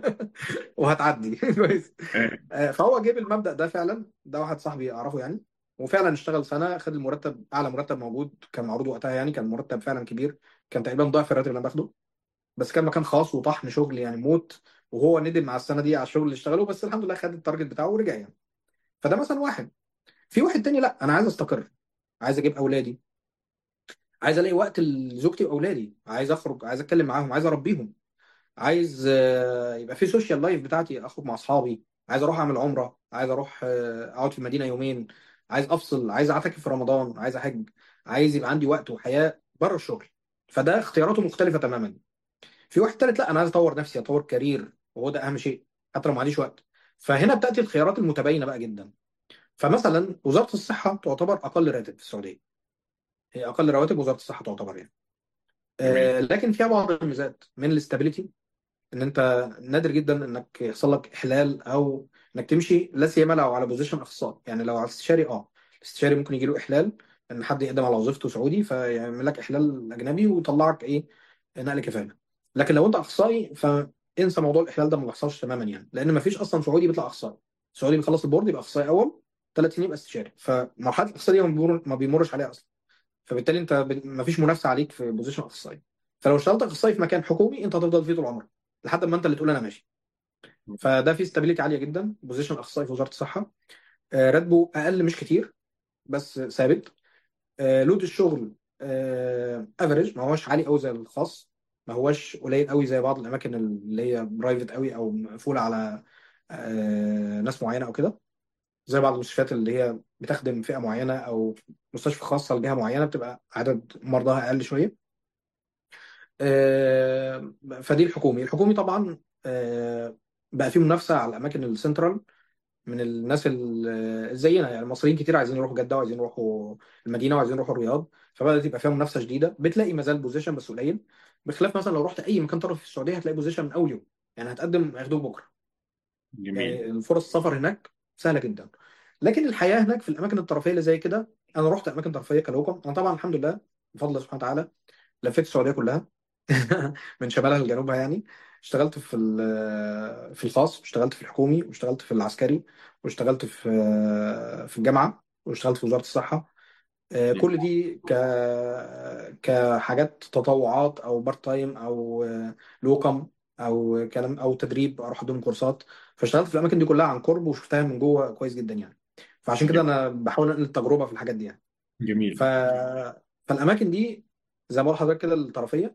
وهتعدي كويس ايه آه، فهو جيب المبدأ ده فعلا ده واحد صاحبي اعرفه يعني وفعلا اشتغل سنه خد المرتب اعلى مرتب موجود كان معروض وقتها يعني كان مرتب فعلا كبير كان تقريبا ضعف الراتب اللي انا باخده بس كان مكان خاص وطحن شغل يعني موت وهو ندم على السنه دي على الشغل اللي اشتغله بس الحمد لله خد التارجت بتاعه ورجع يعني فده مثلا واحد في واحد تاني لا انا عايز استقر عايز اجيب اولادي عايز الاقي وقت لزوجتي واولادي عايز اخرج عايز اتكلم معاهم عايز اربيهم عايز آه، يبقى في سوشيال لايف بتاعتي اخرج مع اصحابي عايز اروح اعمل عمره عايز اروح آه، اقعد في المدينه يومين عايز افصل عايز اعتكف في رمضان عايز احج عايز يبقى عندي وقت وحياه بره الشغل فده اختياراته مختلفه تماما في واحد تالت لا انا عايز اطور نفسي اطور كارير وهو ده اهم شيء حتى لو ما عنديش وقت فهنا بتاتي الخيارات المتباينه بقى جدا فمثلا وزاره الصحه تعتبر اقل راتب في السعوديه هي اقل رواتب وزاره الصحه تعتبر يعني جميل آه، لكن فيها بعض الميزات من الاستابيليتي ان انت نادر جدا انك يحصل لك احلال او انك تمشي لا سيما لو على بوزيشن اخصائي يعني لو على استشاري اه الاستشاري ممكن يجي له احلال ان حد يقدم على وظيفته سعودي فيعمل لك احلال اجنبي ويطلعك ايه نقل كفاله لكن لو انت اخصائي فانسى موضوع الاحلال ده ما بيحصلش تماما يعني لان ما فيش اصلا سعودي بيطلع اخصائي سعودي بيخلص البورد يبقى اخصائي اول ثلاث سنين يبقى استشاري فمرحله الاخصائي دي ما بيمر- ما بيمرش عليها اصلا فبالتالي انت ب- ما فيش منافسه عليك في بوزيشن اخصائي فلو اشتغلت اخصائي في مكان حكومي انت هتفضل فيه طول عمرك لحد ما انت اللي تقول انا ماشي فده فيه استابيليتي عاليه جدا بوزيشن اخصائي في وزاره الصحه آه، راتبه اقل مش كتير بس ثابت آه، لود الشغل افريج ما هوش عالي قوي زي الخاص ما هوش قليل قوي زي بعض الاماكن اللي هي برايفت قوي او مقفوله على آه، ناس معينه او كده زي بعض المستشفيات اللي هي بتخدم فئه معينه او مستشفى خاصه لجهه معينه بتبقى عدد مرضاها اقل شويه آه، فدي الحكومي الحكومي طبعا آه، بقى فيه منافسه على الاماكن السنترال من الناس ال- زينا يعني المصريين كتير عايزين يروحوا جده وعايزين يروحوا المدينه وعايزين يروحوا الرياض فبدات يبقى فيها منافسه شديده بتلاقي مازال بوزيشن بس قليل بخلاف مثلا لو رحت اي مكان طرفي في السعوديه هتلاقي بوزيشن من اول يوم يعني هتقدم هياخدوك بكره جميل يعني الفرص السفر هناك سهله جدا لكن الحياه هناك في الاماكن الطرفيه اللي زي كده انا رحت اماكن طرفيه كلوكم انا طبعا الحمد لله بفضل الله سبحانه وتعالى لفيت السعوديه كلها من شمالها لجنوبها يعني اشتغلت في ال- في الخاص واشتغلت في الحكومي واشتغلت في العسكري واشتغلت في في الجامعه واشتغلت في وزاره الصحه آه، كل دي ك كحاجات تطوعات او بارت تايم او آه، لوكم او كلام او تدريب اروح اديهم كورسات فاشتغلت في الاماكن دي كلها عن قرب وشفتها من جوه كويس جدا يعني فعشان كده انا بحاول انقل التجربه في الحاجات دي يعني ف جميل فالاماكن دي زي ما بقول لحضرتك كده الطرفيه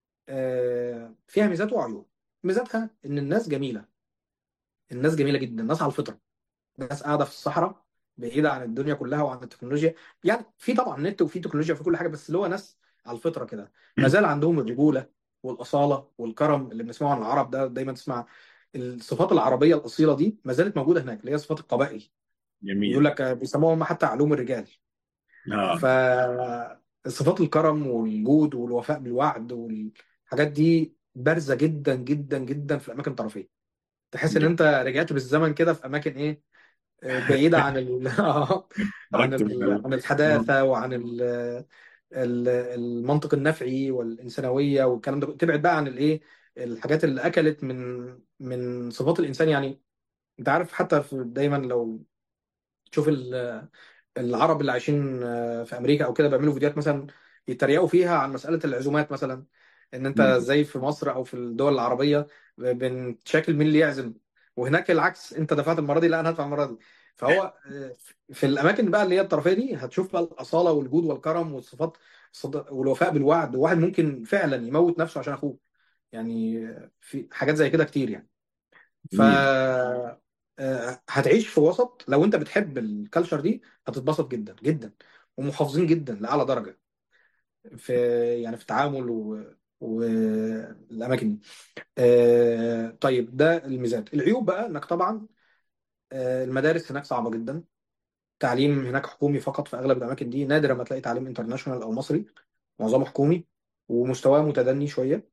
آه، فيها ميزات وعيوب ميزاتها ان الناس جميله الناس جميله جدا الناس على الفطره ناس قاعده في الصحراء بعيده عن الدنيا كلها وعن التكنولوجيا يعني في طبعا نت وفي تكنولوجيا وفي كل حاجه بس اللي هو ناس على الفطره كده ما زال عندهم الرجوله والاصاله والكرم اللي بنسمعه عن العرب ده دايما تسمع الصفات العربيه الاصيله دي ما زالت موجوده هناك اللي هي صفات القبائل يقول جميل لك آه، بيسموها هم حتى علوم الرجال اه فصفات الكرم والجود والوفاء بالوعد والحاجات دي بارزه جدا جدا جدا في الاماكن الطرفيه تحس ان جميل انت رجعت بالزمن كده في اماكن ايه آه، بعيده عن ال... آه، عن خرجت من ال... ال... عن آه. الحداثه وعن ال... ال- المنطق النفعي والانسانويه والكلام ده تبعد بقى عن الايه الحاجات اللي اكلت من من صفات الانسان يعني انت عارف حتى في دايما لو تشوف ال- العرب اللي عايشين آه، في امريكا او كده بيعملوا فيديوهات مثلا يتريقوا فيها عن مساله العزومات مثلا ان انت مم. زي في مصر او في الدول العربيه بنتشاكل مين اللي يعزم وهناك العكس انت دفعت المره دي لا انا هدفع المره دي فهو آه، في الاماكن بقى اللي هي الطرفيه دي هتشوف بقى الاصاله والجود والكرم والصفات الصد- والوفاء بالوعد وواحد ممكن فعلا يموت نفسه عشان اخوه يعني آه، في حاجات زي كده كتير يعني ف جميل آه، هتعيش في وسط لو انت بتحب الكالتشر دي هتتبسط جدا جدا ومحافظين جدا لاعلى درجه في يعني في التعامل و... والاماكن دي آه، طيب ده الميزات العيوب بقى انك طبعا آه، المدارس هناك صعبه جدا تعليم هناك حكومي فقط في اغلب الاماكن دي نادر ما تلاقي تعليم انترناشونال او مصري معظمه حكومي ومستواه متدني شويه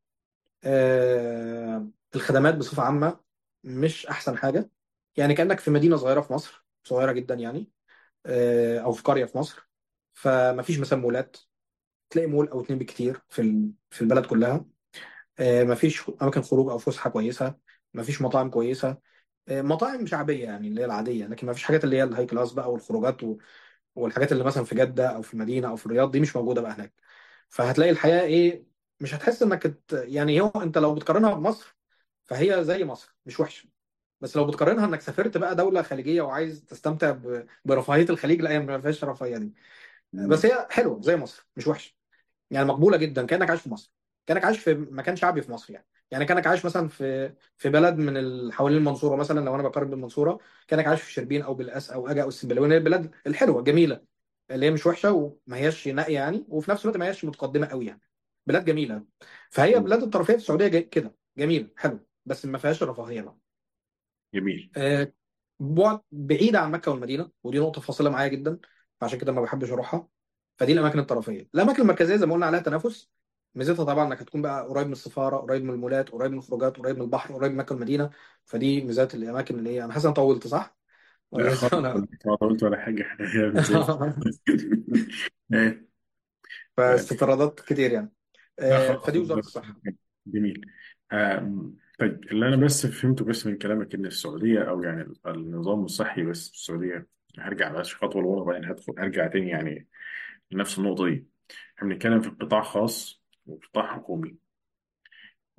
آه، الخدمات بصفه عامه مش احسن حاجه يعني كانك في مدينه صغيره في مصر صغيره جدا يعني آه، او في قريه في مصر فمفيش مثلا مولات تلاقي مول او اتنين بالكتير في ال- في البلد كلها آه، مفيش اماكن خروج او فسحه كويسه مفيش مطاعم كويسه آه، مطاعم شعبيه يعني اللي هي العاديه لكن مفيش حاجات اللي هي الهاي كلاس بقى والخروجات و- والحاجات اللي مثلا في جده او في المدينه او في الرياض دي مش موجوده بقى هناك فهتلاقي الحياه ايه مش هتحس انك ت- يعني هو انت لو بتقارنها بمصر فهي زي مصر مش وحشه بس لو بتقارنها انك سافرت بقى دوله خليجيه وعايز تستمتع ب- برفاهيه الخليج لا هي ما فيهاش رفاهيه دي بس مم. هي حلوه زي مصر مش وحشه يعني مقبوله جدا كانك عايش في مصر كانك عايش في مكان شعبي في مصر يعني يعني كانك عايش مثلا في في بلد من ال- حوالين المنصوره مثلا لو انا بقارن بالمنصوره كانك عايش في شربين او بالاس او اجا او السنبلاوين هي البلاد الحلوه الجميله اللي هي مش وحشه وما هياش نائيه يعني وفي نفس الوقت ما هياش متقدمه قوي يعني بلاد جميله فهي مم. بلاد الطرفيه في السعوديه جاي- كده جميله حلوه بس ما فيهاش الرفاهيه بقى جميل آه، بعد بعيدة عن مكة والمدينة ودي نقطة فاصلة معايا جدا فعشان كده ما بحبش أروحها فدي الأماكن الطرفية الأماكن المركزية زي ما قلنا عليها تنافس ميزتها طبعا إنك هتكون بقى قريب من السفارة قريب من المولات قريب من الخروجات قريب من البحر قريب من مكة والمدينة فدي ميزات الأماكن اللي هي أنا حاسس أنا طولت صح؟ ولا لا خالص لسه أنا ما قلت ولا حاجة احنا هي زي الفل. ايه آه، فاستطرادات كتير يعني لا آه، خلاص فدي وزارة بالظبط. الصحة جميل آم، طيب اللي انا بس فهمته بس من كلامك ان السعوديه او يعني النظام الصحي بس في السعوديه هرجع بس خطوه لورا بعدين هدخل هرجع تاني يعني لنفس النقطه دي احنا بنتكلم في قطاع خاص وقطاع حكومي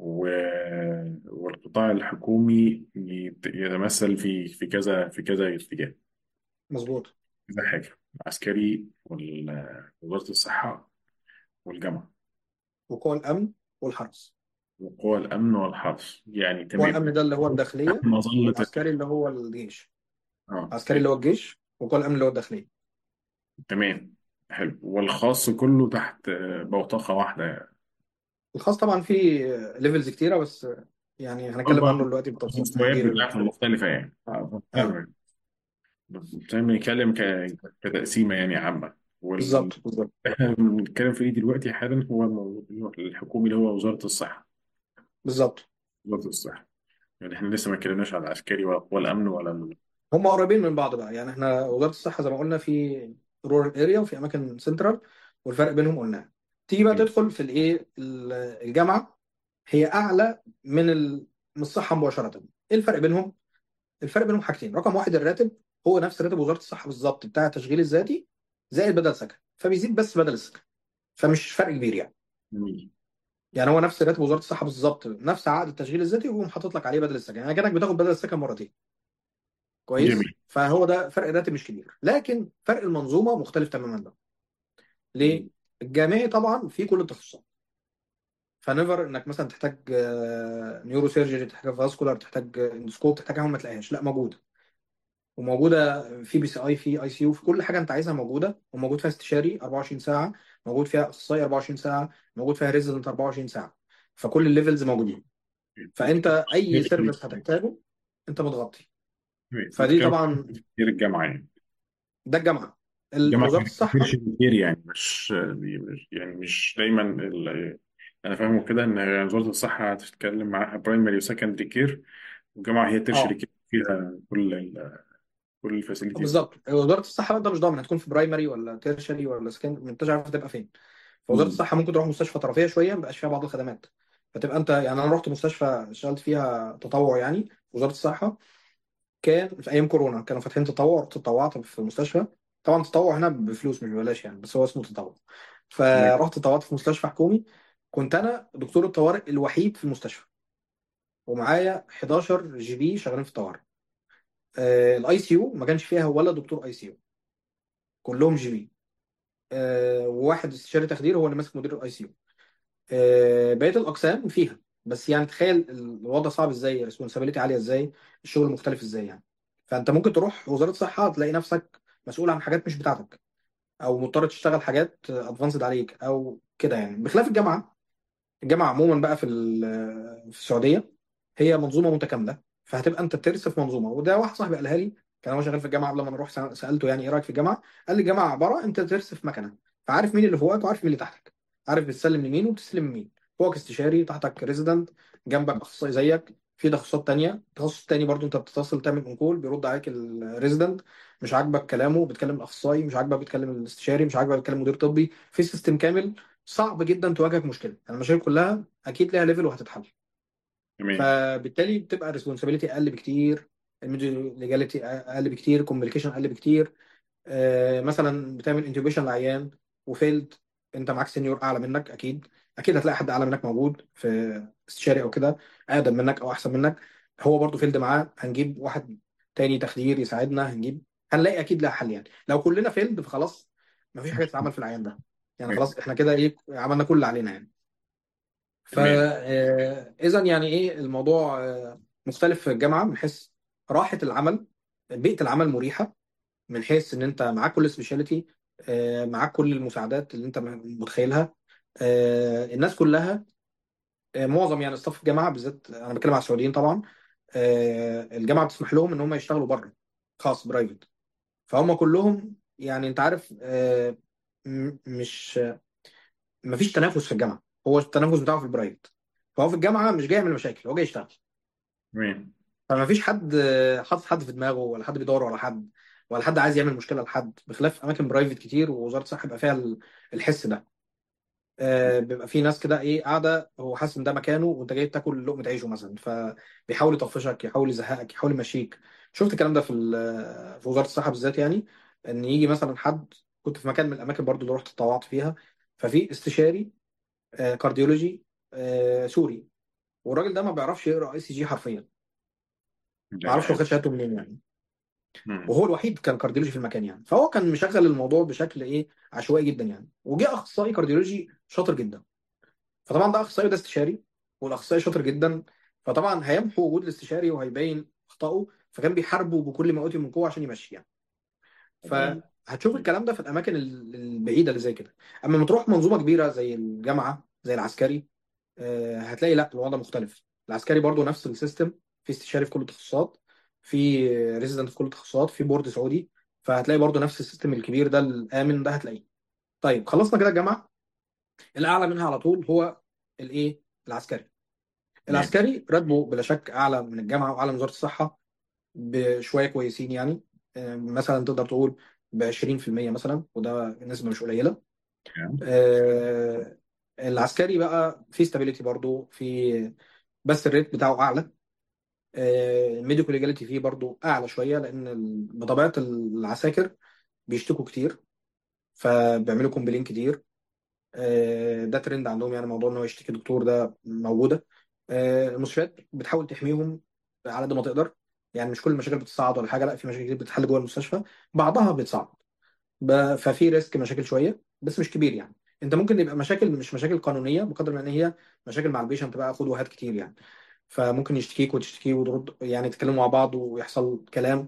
و... والقطاع الحكومي يت- يتمثل في في كذا في كذا اتجاه مظبوط كذا حاجة العسكري وال- ووزارة الصحة والجامعة وقوى الامن والحرس وقوى الأمن والحرس يعني قوى تمام الامن ده اللي هو الداخليه مظلة والعسكري اللي هو الجيش اه العسكري اللي هو الجيش وقوى الامن اللي هو الداخليه تمام حلو والخاص كله تحت آه، بوتقة واحدة الخاص طبعا فيه ليفلز كتيره بس يعني هنتكلم عنه أربع دلوقتي بالتفصيل مستويات تحديدا يعني بتاعتها مختلفة يعني اه اه حلو بنتكلم ك- كتقسيمة يعني عامة واللي بالظبط بالظبط احنا بنتكلم فيه دلوقتي حالا هو الموضوع الحكومي اللي هو وزارة الصحة بالظبط وزارة الصحة يعني احنا لسه ما اتكلمناش على العسكري ولا ولا الأمن ولا ال... هم قريبين من بعض بقى يعني احنا وزاره الصحه زي ما قلنا في رورال اريا وفي اماكن سنترال والفرق بينهم قلناه تيجي بقى تدخل في الايه ال- الجامعه هي اعلى من ال- من الصحه مباشره ايه الفرق بينهم الفرق بينهم حاجتين رقم واحد الراتب هو نفس راتب وزاره الصحه بالظبط بتاع التشغيل الذاتي زائد بدل سكن فبيزيد بس بدل السكن فمش فرق كبير يعني جميل يعني هو نفس راتب وزاره الصحه بالظبط نفس عقد التشغيل الذاتي ويقوم حاطط لك عليه بدل السكن يعني كانك بتاخد بدل السكن مرتين كويس جميل فهو ده فرق راتب مش كبير لكن فرق المنظومه مختلف تماما بقى ليه الجامعي طبعا في كل التخصصات فنيفر انك مثلا تحتاج نيورو سيرجري تحتاج فاسكولار تحتاج اندوسكوب تحتاج حاجه ما تلاقيهاش لا موجوده وموجوده في بي سي اي في اي سي يو في كل حاجه انت عايزها موجوده وموجود فيها استشاري 24 ساعه موجود فيها اخصائي 24 ساعه موجود فيها ريزيدنت 24 ساعه فكل الليفلز موجودين فانت اي سيرفيس هتحتاجه انت متغطي فدي بتتكلم طبعا كتير الجامعة يعني ده الجامعه ال- الجامعة وزاره كتير الصحه كتير يعني مش مش- يعني مش دايما ال... أنا فاهمه كده إن وزارة الصحة هتتكلم معاها برايمري وسكندري كير والجامعة هي ترشري اه كير فيها كل ال... كل الفاسيلتيز دي بالظبط وزاره الصحه بقى ده مش ضامن هتكون في برايمري ولا تيرشري ولا سكند انت مش عارف هتبقى فين فوزاره مم. الصحه ممكن تروح مستشفى طرفيه شويه ما بقاش فيها بعض الخدمات فتبقى انت يعني انا رحت مستشفى اشتغلت فيها تطوع يعني في وزاره الصحه كان في ايام كورونا كانوا فاتحين تطوع رحت تطوعت في المستشفى طبعا التطوع هنا بفلوس مش ببلاش يعني بس هو اسمه تطوع تمام فرحت تطوعت في مستشفى حكومي كنت انا دكتور الطوارئ الوحيد في المستشفى ومعايا 11 جي بي شغالين في الطوارئ الاي سي يو ما كانش فيها ولا دكتور اي سي يو كلهم جي بي آه، وواحد استشاري تخدير هو اللي ماسك مدير الاي سي يو بقيه الاقسام فيها بس يعني تخيل الوضع صعب ازاي ريسبونسابيلتي عاليه ازاي الشغل مختلف ازاي يعني فانت ممكن تروح وزاره صحه تلاقي نفسك مسؤول عن حاجات مش بتاعتك او مضطر تشتغل حاجات ادفانسد عليك او كده يعني بخلاف الجامعه الجامعه عموما بقى في ال- في السعوديه هي منظومه متكامله فهتبقى انت بترس في منظومه وده واحد صاحبي قالها لي كان هو شغال في الجامعه قبل ما نروح سأ- سالته يعني ايه رايك في الجامعه قال لي الجامعه عباره انت ترس في مكنه فعارف مين اللي فوقك وعارف مين اللي تحتك عارف بتسلم لمين وبتستلم لمين فوقك استشاري تحتك ريزيدنت جنبك اخصائي زيك في تخصصات تانية تخصص تاني برضو انت بتتصل تعمل اونكول بيرد عليك الريزيدنت مش عاجبك كلامه بتكلم الاخصائي مش عاجبك بتكلم الاستشاري مش عاجبك بتكلم مدير طبي في سيستم كامل صعب جدا تواجهك مشكله يعني المشاكل كلها اكيد ليها ليفل وهتتحل تمام فبالتالي بتبقى ريسبونسابيلتي اقل بكتير ليجاليتي اقل بكتير كوميونيكيشن اقل بكتير آه، مثلا بتعمل انتوبيشن لعيان وفيلد انت معاك سينيور اعلى منك اكيد اكيد هتلاقي حد اعلى منك موجود في استشاري او كده اقدم منك او احسن منك هو برضو فيلد معاه هنجيب واحد تاني تخدير يساعدنا هنجيب هنلاقي اكيد لها حل يعني لو كلنا فيلد فخلاص مفيش حاجه تتعمل في العيان ده يعني خلاص احنا كده ايه عملنا كل اللي علينا يعني تمام فاذا يعني ايه الموضوع آه، مختلف في الجامعه من حيث راحه العمل بيئه العمل مريحه من حيث ان انت معاك كل سبيشاليتي معاك كل المساعدات اللي انت متخيلها آه، الناس كلها آه، معظم يعني ستاف الجامعه بالذات انا بتكلم على السعوديين طبعا آه، الجامعه بتسمح لهم ان هم يشتغلوا بره خاص برايفت فهم كلهم يعني انت عارف آه، م- مش مفيش تنافس في الجامعه هو التنافس بتاعه في البرايفت فهو في الجامعه مش جاي يعمل مشاكل هو جاي يشتغل تمام فما فيش حد آه، حاطط حد في دماغه ولا حد بيدور على حد ولا حد عايز يعمل مشكله لحد بخلاف اماكن برايفت كتير ووزاره الصحه بيبقى فيها ال- الحس ده آه، بيبقى في ناس كده ايه قاعده هو حاسس ان ده مكانه وانت جاي تاكل لقمه عيشه مثلا فبيحاول يطفشك يحاول يزهقك يحاول يمشيك شفت الكلام ده في ال- في وزاره الصحه بالذات يعني ان يجي مثلا حد كنت في مكان من الاماكن برضو اللي رحت اتطوعت فيها ففي استشاري آه، كارديولوجي آه، سوري والراجل ده ما بيعرفش يقرا اي سي جي حرفيا ما لا اعرفش هو لا خد شهادته منين يعني مم. وهو الوحيد كان كارديولوجي في المكان يعني فهو كان مشغل الموضوع بشكل ايه عشوائي جدا يعني وجه اخصائي كارديولوجي شاطر جدا فطبعا ده اخصائي وده استشاري والاخصائي شاطر جدا فطبعا هيمحو وجود الاستشاري وهيبين اخطائه فكان بيحاربه بكل ما اوتي من قوه عشان يمشي يعني تمام فهتشوف الكلام ده في الاماكن ال- البعيده اللي زي كده اما لما تروح منظومه كبيره زي الجامعه زي العسكري آه، هتلاقي لا الوضع مختلف العسكري برضو نفس السيستم في استشاري في كل التخصصات في ريزيدنت في كل التخصصات في بورد سعودي فهتلاقي برضو نفس السيستم الكبير ده الامن ده هتلاقيه طيب خلصنا كده الجامعه الاعلى منها على طول هو الايه العسكري تمام العسكري راتبه بلا شك اعلى من الجامعه واعلى من وزاره الصحه بشويه كويسين يعني آه، مثلا تقدر تقول ب 20% مثلا وده نسبه مش قليله تمام آه، العسكري بقى في ستابيليتي برضو في بس الريت بتاعه اعلى الميديكال ليجاليتي فيه برضو اعلى شويه لان ال- بطبيعه العساكر بيشتكوا كتير فبيعملوا كومبلين كتير آه، ده ترند عندهم يعني موضوع ان هو يشتكي دكتور ده موجوده آه، المستشفيات بتحاول تحميهم على قد ما تقدر يعني مش كل المشاكل بتصعد ولا حاجه لا في مشاكل كتير بتتحل جوه المستشفى بعضها بيتصعد ب- ففي ريسك مشاكل شويه بس مش كبير يعني انت ممكن يبقى مشاكل مش مشاكل قانونيه بقدر ما ان هي مشاكل مع البيشنت بقى خد وهات كتير يعني فممكن يشتكيك وتشتكيه وترد يعني تتكلموا مع بعض ويحصل كلام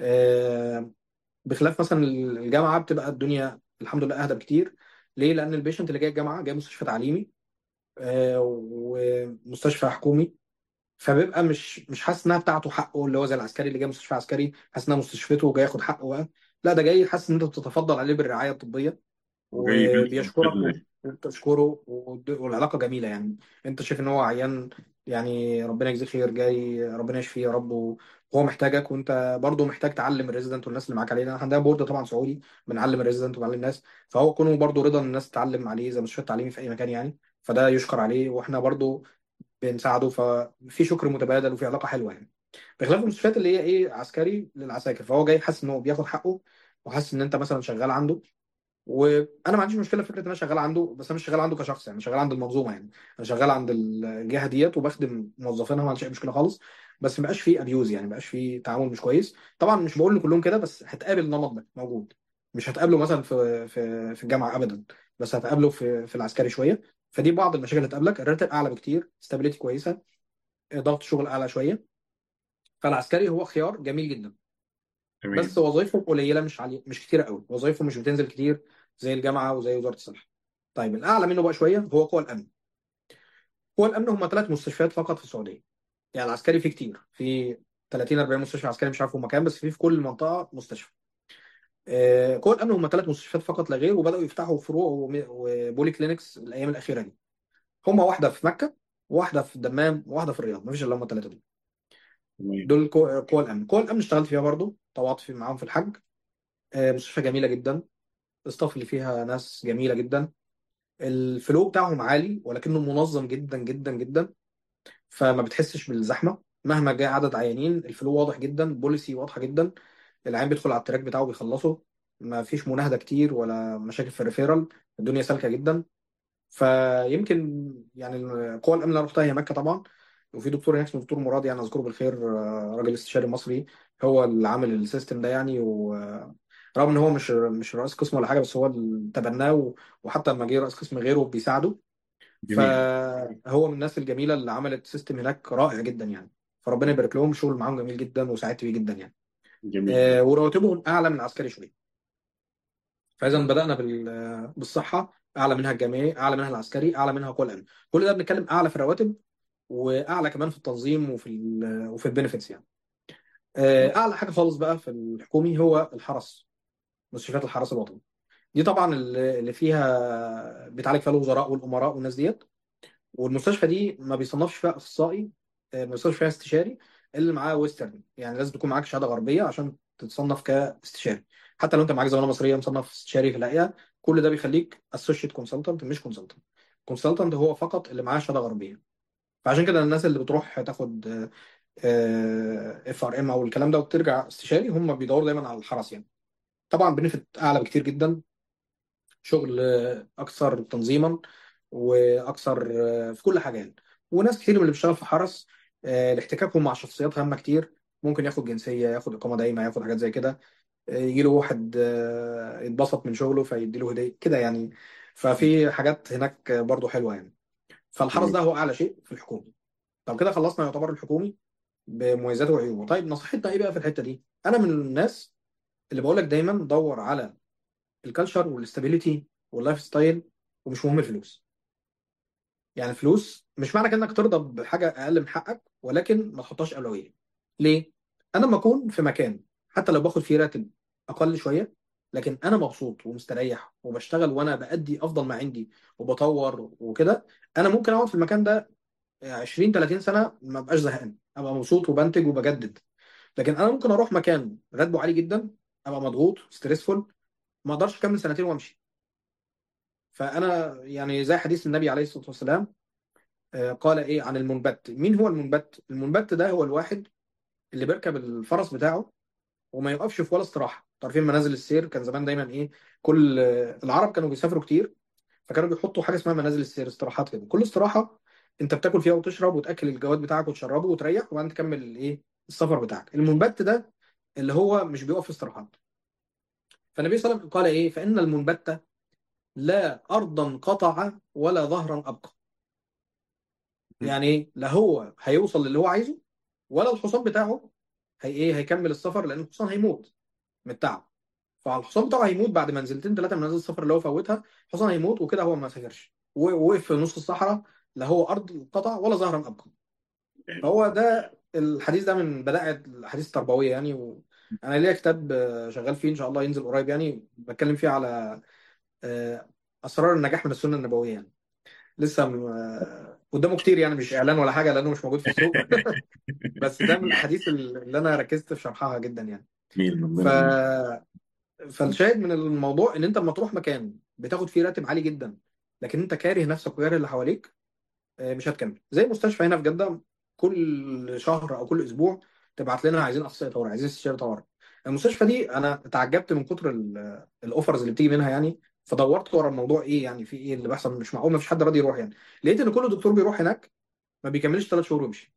آه، بخلاف مثلا الجامعه بتبقى الدنيا الحمد لله اهدى بكتير ليه؟ لان البيشنت اللي جاي الجامعه جاي مستشفى تعليمي آه، ومستشفى حكومي فبيبقى مش مش حاسس انها بتاعته حقه اللي هو زي العسكري اللي جاي مستشفى عسكري حاسس انها مستشفته وجاي ياخد حقه بقى لا ده جاي حاسس ان انت بتتفضل عليه بالرعايه الطبيه وجاي بيطلب وبيشكرك و- خدمة وبتشكره والد- والعلاقه جميله يعني انت شايف ان هو عيان يعني ربنا يجزيه خير جاي ربنا يشفيه يا رب وهو محتاجك وانت برضه محتاج تعلم الريزيدنت والناس اللي معاك عليه احنا عندنا بورد طبعا سعودي بنعلم الريزيدنت وبنعلم الناس فهو كونه برضه رضا ان الناس تتعلم عليه زي مستشفى تعليمي في اي مكان يعني فده يشكر عليه واحنا برضه بنساعده ففي شكر متبادل وفي علاقه حلوه يعني بخلاف المستشفيات اللي هي ايه عسكري للعساكر فهو جاي حاسس ان هو بياخد حقه وحاسس ان انت مثلا شغال عنده وانا ما عنديش مشكله في فكره ان انا شغال عنده بس انا مش شغال عنده كشخص يعني شغال عند المنظومه يعني انا شغال عند الجهه ديت وبخدم موظفينها ما عنديش اي مشكله خالص بس ما بقاش فيه ابيوز يعني ما بقاش فيه تعامل مش كويس طبعا مش بقول ان كلهم كده بس هتقابل النمط ده موجود مش هتقابله مثلا في في في الجامعه ابدا بس هتقابله في في العسكري شويه فدي بعض المشاكل اللي هتقابلك الراتب اعلى بكتير ستابيليتي كويسه ضغط شغل اعلى شويه فالعسكري هو خيار جميل جدا تمام بس وظائفه قليله مش عاليه مش كتيره قوي وظائفه مش بتنزل كتير زي الجامعه وزي وزاره الصحه طيب الاعلى منه بقى شويه هو قوى الامن قوى الامن هم ثلاث مستشفيات فقط في السعوديه يعني العسكري فيه كتير في 30 40 مستشفى عسكري مش عارف هم كام بس في في كل منطقه مستشفى آه، قوى الامن هم ثلاث مستشفيات فقط لا غير وبداوا يفتحوا فروع وم- وبولي كلينكس الايام الاخيره دي هم واحده في مكه وواحده في الدمام وواحده في الرياض مفيش الا هم الثلاثه دول تمام دول قوى قوى الامن قوى الامن اشتغلت فيها برضو طوعت في معاهم في الحج آه، مستشفى جميله جدا الاستاف اللي فيها ناس جميله جدا الفلو بتاعهم عالي ولكنه منظم جدا جدا جدا فما بتحسش بالزحمه مهما جاء عدد عيانين الفلو واضح جدا بوليسي واضحه جدا العيان بيدخل على التراك بتاعه بيخلصه ما فيش مناهده كتير ولا مشاكل في الريفيرال الدنيا سالكه جدا فيمكن يعني القوى الامن اللي أنا رحتها هي مكه طبعا وفي دكتور هناك اسمه دكتور مراد يعني اذكره بالخير آه، راجل استشاري مصري هو اللي عامل السيستم ده يعني و رغم ان هو مش مش رئيس قسم ولا حاجه بس هو اللي تبناه و- وحتى لما جه رئيس قسم غيره بيساعده جميل فهو من الناس الجميله اللي عملت سيستم هناك رائع جدا يعني فربنا يبارك لهم الشغل معاهم جميل جدا وساعدت بيه جدا يعني جميل آه، ورواتبهم اعلى من العسكري شويه فاذا بدانا بال- بالصحه اعلى منها الجامعي اعلى منها العسكري اعلى منها كل الامن كل ده بنتكلم اعلى في الرواتب واعلى كمان في التنظيم وفي ال وفي البنفيتس يعني آه، اعلى حاجه خالص بقى في الحكومي هو الحرس مستشفيات الحرس الوطني دي طبعا اللي اللي فيها بيتعالج فيها الوزراء والامراء والناس ديت والمستشفى دي ما بيصنفش فيها اخصائي آه، ما بيصنفش فيها استشاري اللي معاه ويسترن يعني لازم تكون معاك شهاده غربيه عشان تتصنف كاستشاري حتى لو انت معاك زماله مصريه مصنف استشاري في الهيئه كل ده بيخليك اسوشيت كونسلتنت مش كونسلتنت كونسلتنت هو فقط اللي معاه شهاده غربيه فعشان كده الناس اللي بتروح تاخد اف ار ام او الكلام ده وترجع استشاري هم بيدوروا دايما على الحرس يعني طبعا بنفت اعلى بكتير جدا شغل آه، اكثر تنظيما واكثر آه، في كل حاجه يعني وناس كتير من اللي بيشتغل في حرس آه، الاحتكاكهم مع شخصيات هامه كتير ممكن ياخد جنسيه ياخد اقامه دايمه ياخد حاجات زي كده يجي له واحد آه، يتبسط من شغله فيدي له هديه كده يعني ففي حاجات هناك برضو حلوه يعني فالحرس جميل ده هو اعلى شيء في الحكومي طب كده خلصنا يعتبر الحكومي بمميزاته وعيوبه طيب نصيحتنا ايه بقى في الحته دي انا من الناس اللي بقول لك دايما دور على الكالتشر والاستابيليتي واللايف ستايل ومش مهم الفلوس يعني الفلوس مش معنى كده انك ترضى بحاجه اقل من حقك ولكن ما تحطهاش اولويه ليه انا لما اكون في مكان حتى لو باخد فيه راتب اقل شويه لكن انا مبسوط ومستريح وبشتغل وانا بادي افضل ما عندي وبطور وكده انا ممكن اقعد في المكان ده 20 30 سنه ما بقاش زهقان ابقى مبسوط وبنتج وبجدد لكن انا ممكن اروح مكان راتبه عالي جدا ابقى مضغوط ستريسفول ما اقدرش اكمل سنتين وامشي فانا يعني زي حديث النبي عليه الصلاه والسلام آه، قال ايه عن المنبت مين هو المنبت المنبت ده هو الواحد اللي بيركب الفرس بتاعه وما يوقفش في ولا استراحه تعرفين منازل السير كان زمان دايما ايه كل آه، العرب كانوا بيسافروا كتير فكانوا بيحطوا حاجه اسمها منازل السير استراحات كده كل استراحه انت بتاكل فيها وتشرب وتاكل الجواد بتاعك وتشربه وتريح وبعدين تكمل ايه السفر بتاعك المنبت ده اللي هو مش بيقف في استراحات فالنبي صلى الله عليه وسلم قال ايه فان المنبت لا ارضا قطع ولا ظهرا ابقى يعني ايه لا هو هيوصل للي هو عايزه ولا الحصان بتاعه هي ايه هيكمل السفر لان الحصان هيموت من التعب فالحصان بتاعه هيموت بعد منزلتين ثلاثه من منازل السفر اللي هو فوتها الحصان هيموت وكده هو ما سافرش ووقف في نص الصحراء لا هو ارض قطع ولا ظهرا ابقى فهو ده الحديث ده من بدائع الاحاديث التربويه يعني وانا ليا كتاب آه، شغال فيه ان شاء الله ينزل قريب يعني بتكلم فيه على آه، اسرار النجاح من السنه النبويه يعني لسه م- آه، قدامه كتير يعني مش اعلان ولا حاجه لانه مش موجود في السوق بس ده من الاحاديث اللي انا ركزت في شرحها جدا يعني جميل ف ربنا يعينك. فالشاهد من الموضوع ان انت لما تروح مكان بتاخد فيه راتب عالي جدا لكن انت كاره نفسك وكاره اللي حواليك آه، مش هتكمل زي مستشفى هنا في جده كل شهر او كل اسبوع تبعت لنا عايزين اخصائي طوارئ عايزين استشاري طوارئ المستشفى دي انا تعجبت من كتر ال- الاوفرز اللي بتيجي منها يعني فدورت ورا الموضوع ايه يعني في ايه اللي بيحصل مش معقول ما فيش حد راضي يروح يعني لقيت ان كل دكتور بيروح هناك ما بيكملش ثلاث شهور ويمشي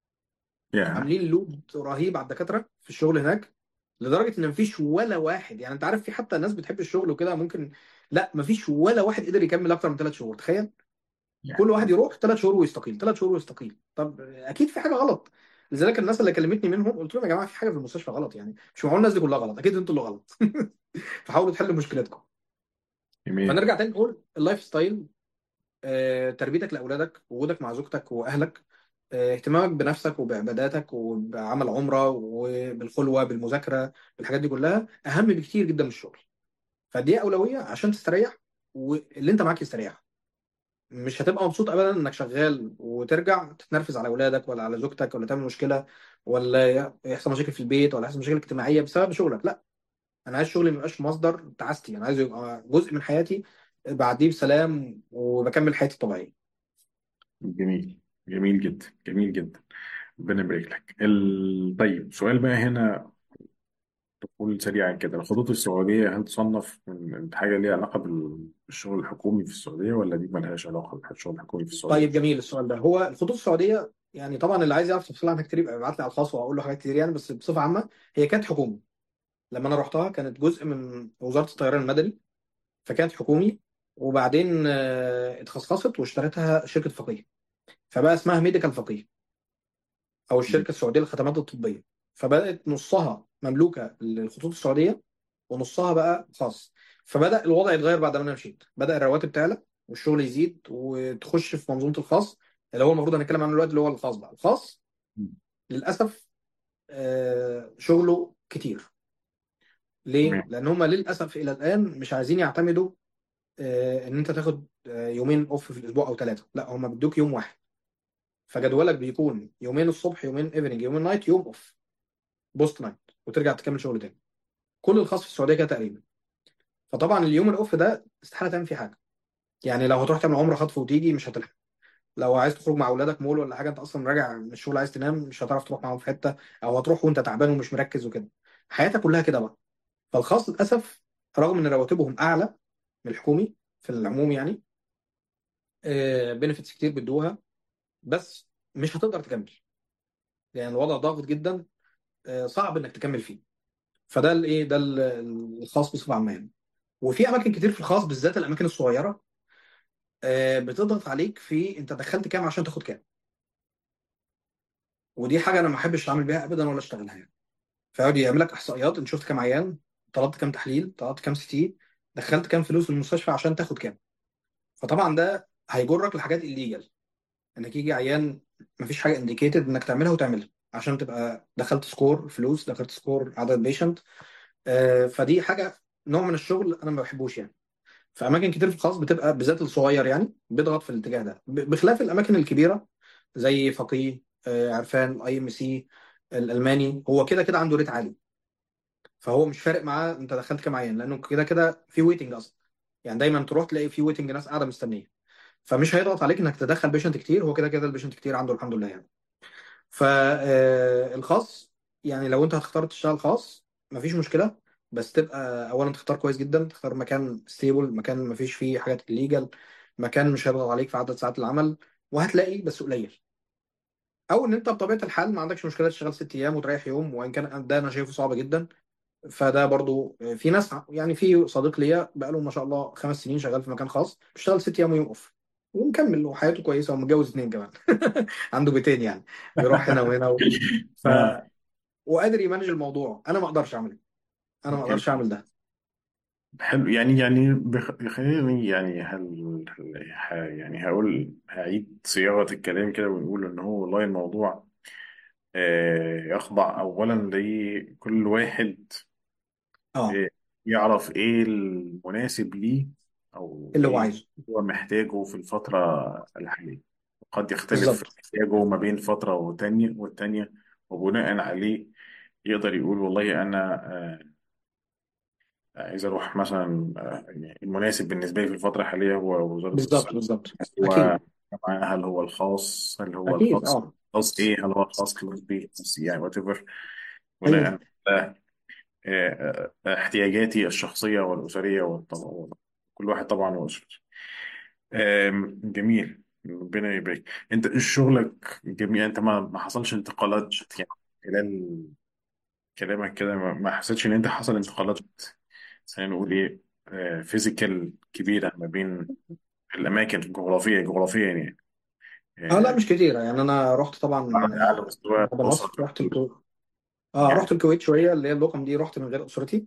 يا عاملين لود رهيب على الدكاتره في الشغل هناك لدرجه ان مفيش ولا واحد يعني انت عارف في حتى ناس بتحب الشغل وكده ممكن لا مفيش ولا واحد قدر يكمل اكتر من ثلاث شهور تخيل يا كل واحد يروح ثلاث شهور ويستقيل ثلاث شهور ويستقيل طب اكيد في حاجه غلط لذلك الناس اللي كلمتني منهم قلت لهم يا جماعه في حاجه في المستشفى غلط يعني مش معقول الناس دي كلها غلط اكيد انتوا اللي غلط فحاولوا تحلوا مشكلتكم جميل فنرجع تاني نقول اللايف ستايل آه، تربيتك لاولادك وجودك مع زوجتك واهلك آه، اهتمامك بنفسك وبعباداتك وبعمل عمره وبالخلوه بالمذاكره بالحاجات دي كلها اهم بكتير جدا من الشغل فدي اولويه عشان تستريح واللي انت معاك يستريح مش هتبقى مبسوط ابدا انك شغال وترجع تتنرفز على اولادك ولا على زوجتك ولا تعمل مشكله ولا يحصل مشاكل في البيت ولا يحصل مشاكل اجتماعيه بسبب شغلك لا انا عايز شغلي ما يبقاش مصدر تعاستي انا عايزه يبقى جزء من حياتي بعديه بسلام وبكمل حياتي الطبيعيه جميل جميل جدا جميل جدا ربنا يبارك لك ال... طيب سؤال بقى هنا تقول سريعا كده الخطوط السعودية هل تصنف من حاجة ليها علاقة بال- بالشغل الحكومي في السعودية ولا دي مالهاش علاقة بالشغل الحكومي في السعودية؟ طيب جميل السؤال ده هو الخطوط السعوديه يعني طبعا اللي عايز يعرف تفصيل عنها كتير يبقى يبعت لي على الخاص وهقول له حاجات كتير يعني بس بصفه عامه هي كانت حكومي لما انا رحتها كانت جزء من وزاره الطيران المدني فكانت حكومي وبعدين آه، اتخصصت واشترتها شركه فقيه فبقى اسمها ميديكال فقيه او الشركه السعوديه للخدمات الطبيه فبدات نصها مملوكه للخطوط السعوديه ونصها بقى خاص فبدا الوضع يتغير بعد ما انا مشيت بدا الرواتب تعلى والشغل يزيد وتخش في منظومه الخاص اللي هو المفروض هنتكلم عنه دلوقتي اللي هو الخاص بقى الخاص للاسف آه، شغله كتير ليه؟ تمام لان هم للاسف الى الان مش عايزين يعتمدوا آه، ان انت تاخد آه، يومين اوف في الاسبوع او ثلاثه لا هم بيدوك يوم واحد فجدولك بيكون يومين الصبح يومين ايفنينج يومين نايت يوم اوف بوست نايت وترجع تكمل شغل تاني كل الخاص في السعوديه كده تقريبا فطبعا اليوم الاوف ده استحاله تعمل فيه حاجه يعني لو هتروح تعمل عمره خطف وتيجي مش هتلحق لو عايز تخرج مع اولادك مول ولا حاجه انت اصلا راجع من الشغل عايز تنام مش هتعرف تروح معاهم في حته او هتروح وانت تعبان ومش مركز وكده حياتك كلها كده بقى فالخاص للاسف رغم ان رواتبهم اعلى من الحكومي في العموم يعني بنفيتس كتير بيدوها بس مش هتقدر تكمل يعني الوضع ضاغط جدا آه، صعب انك تكمل فيه فده الايه ده ال- الخاص بصفه عامه يعني وفي اماكن كتير في الخاص بالذات الاماكن الصغيره آه، بتضغط عليك في انت دخلت كام عشان تاخد كام ودي حاجه انا ما احبش اعمل بيها ابدا ولا اشتغلها يعني فيقعد يعمل لك احصائيات انت شفت كام عيان طلبت كام تحليل طلبت كام سي تي دخلت كام فلوس المستشفى عشان تاخد كام فطبعا ده هيجرك لحاجات الليجال انك يجي عيان مفيش حاجه انديكيتد انك تعملها وتعملها عشان تبقى دخلت سكور فلوس دخلت سكور عدد بيشنت فدي حاجه نوع من الشغل انا ما بحبوش يعني في اماكن كتير في الخاص بتبقى بالذات الصغير يعني بيضغط في الاتجاه ده ب- بخلاف الاماكن الكبيره زي فقيه آه، عرفان اي ام سي الالماني هو كده كده عنده ريت عالي فهو مش فارق معاه انت دخلت كام عيان لانه كده كده في ويتنج اصلا يعني دايما تروح تلاقي في ويتنج ناس قاعده مستنيه فمش هيضغط عليك انك تدخل بيشنت كتير هو كده كده البيشنت كتير عنده الحمد لله يعني فالخاص يعني لو انت هتختار تشتغل خاص مفيش مشكله بس تبقى اولا تختار كويس جدا تختار مكان ستيبل مكان مفيش فيه حاجات الليجال مكان مش هيضغط عليك في عدد ساعات العمل وهتلاقي بس قليل او ان انت بطبيعه الحال ما عندكش مشكله تشتغل ست ايام وتريح يوم وان كان ده انا شايفه صعب جدا فده برضو في ناس يعني في صديق ليا بقاله ما شاء الله خمس سنين شغال في مكان خاص بيشتغل ست ايام ويوم اوف ومكمل وحياته كويسه ومتجوز اتنين كمان عنده بيتين يعني بيروح هنا وهنا و... ف اه وقادر يمانج الموضوع انا ما اقدرش اعمل انا ما اقدرش جميل اعمل ده حلو يعني يعني بخ- خليني يعني هل هل- ه- يعني هقول هعيد صياغة الكلام كده ونقول إن هو والله الموضوع آه، يخضع أولا لكل واحد اه آه، يعرف إيه المناسب ليه أو اللي هو إيه عايزه هو محتاجه في الفترة الحالية قد يختلف بالظبط احتياجه ما بين فترة والتانية والتانية وبناء عليه يقدر يقول والله أنا آه، عايز أروح مثلا آه، يعني المناسب بالنسبة لي في الفترة الحالية هو وزارة بالظبط الصحة بالظبط هو اكيد جامعة، هل هو الخاص هل هو اكيد الخاص اه خاص إيه هل هو الخاص كلاس بي كلاس يعني وات ايفر ايوه بناء على آه، آه، احتياجاتي الشخصية والأسرية والطبع كل واحد طبعا وأسرته آم، جميل ربنا يبارك انت شغلك جميل انت ما ما حصلش انتقالات يعني خلال كلامك كده ما ما حسيتش ان انت حصل انتقالات خلينا نقول ايه فيزيكال كبيره ما بين الاماكن الجغرافيه جغرافيا يعني اه لا آه، مش كتير يعني انا رحت طبعا على اعلى آه، مستوى بعد اسره مصر رحت الكويت اه يعني رحت الكويت شويه اللي هي اللوكم دي رحت من غير اسرتي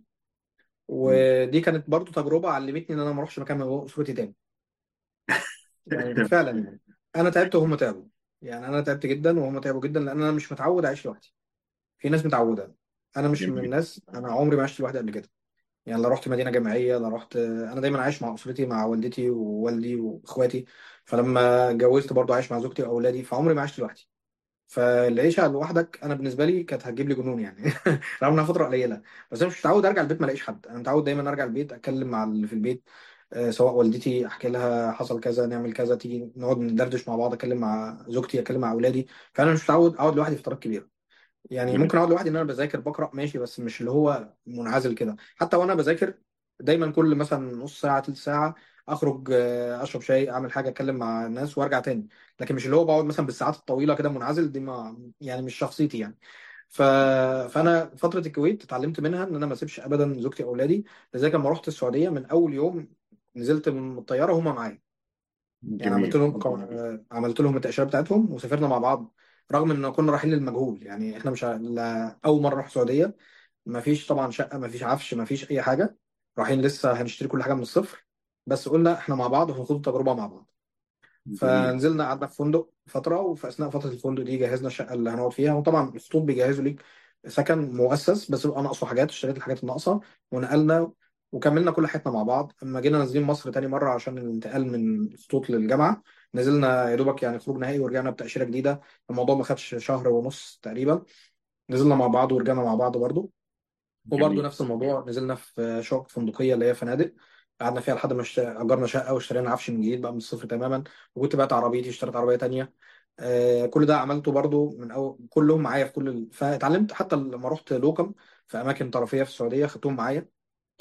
ودي كانت برضو تجربه علمتني ان انا ما اروحش مكان من غير اسرتي تاني يعني فعلا يعني انا تعبت وهم تعبوا يعني انا تعبت جدا وهم تعبوا جدا لان انا مش متعود اعيش لوحدي في ناس متعوده انا مش من جميل الناس انا عمري ما عشت لوحدي قبل كده يعني لا رحت مدينه جامعيه لا رحت انا دايما عايش مع اسرتي مع والدتي ووالدي واخواتي فلما اتجوزت برضو عايش مع زوجتي واولادي فعمري ما عشت لوحدي فالعيشه لوحدك انا بالنسبه لي كانت هتجيب لي جنون يعني رغم انها فتره قليله بس انا مش متعود ارجع البيت ما الاقيش حد انا متعود دايما ارجع البيت اتكلم مع اللي في البيت آه، سواء والدتي احكي لها حصل كذا نعمل كذا تيجي نقعد ندردش مع بعض اتكلم مع زوجتي اتكلم مع اولادي فانا مش متعود اقعد لوحدي فترات كبيره يعني جميل ممكن اقعد لوحدي ان انا بذاكر بقرا ماشي بس مش اللي هو منعزل كده حتى وانا بذاكر دايما كل مثلا نص ساعه تلت ساعه اخرج آه، اشرب شاي اعمل حاجه اتكلم مع الناس وارجع تاني لكن مش اللي هو بقعد مثلا بالساعات الطويله كده منعزل دي ما يعني مش شخصيتي يعني ف... فانا فتره الكويت اتعلمت منها ان انا ما اسيبش ابدا زوجتي واولادي لذلك لما رحت السعوديه من اول يوم نزلت من الطياره هم معايا يعني عملت جميل لهم آه، عملت لهم التاشيره بتاعتهم وسافرنا مع بعض رغم ان كنا رايحين للمجهول يعني احنا مش ع- لا اول مره نروح السعوديه ما فيش طبعا شقه ما فيش عفش ما فيش اي حاجه رايحين لسه هنشتري كل حاجه من الصفر بس قلنا احنا مع بعض وهنخوض التجربه مع بعض جميل فنزلنا قعدنا في فندق فتره وفي اثناء فتره الفندق دي جهزنا الشقه اللي هنقعد فيها وطبعا الخطوط بيجهزوا ليك سكن مؤسس بس بيبقى ناقصه حاجات اشتريت الحاجات الناقصه ونقلنا وكملنا كل حياتنا مع بعض اما جينا نازلين مصر تاني مره عشان الانتقال من الخطوط للجامعه نزلنا يا دوبك يعني خروج نهائي ورجعنا بتاشيره جديده الموضوع ما خدش شهر ونص تقريبا نزلنا مع بعض ورجعنا مع بعض برضو وبرضه جميل نفس الموضوع نزلنا في شقق فندقيه اللي هي فنادق قعدنا فيها لحد ما اشت- اجرنا شقه واشترينا عفش من جديد بقى من الصفر تماما وكنت بعت عربيتي اشتريت عربيه تانية آه كل ده عملته برضه من أول كلهم معايا في كل ال... فاتعلمت حتى لما رحت لوكم في اماكن ترفيه في السعوديه خدتهم معايا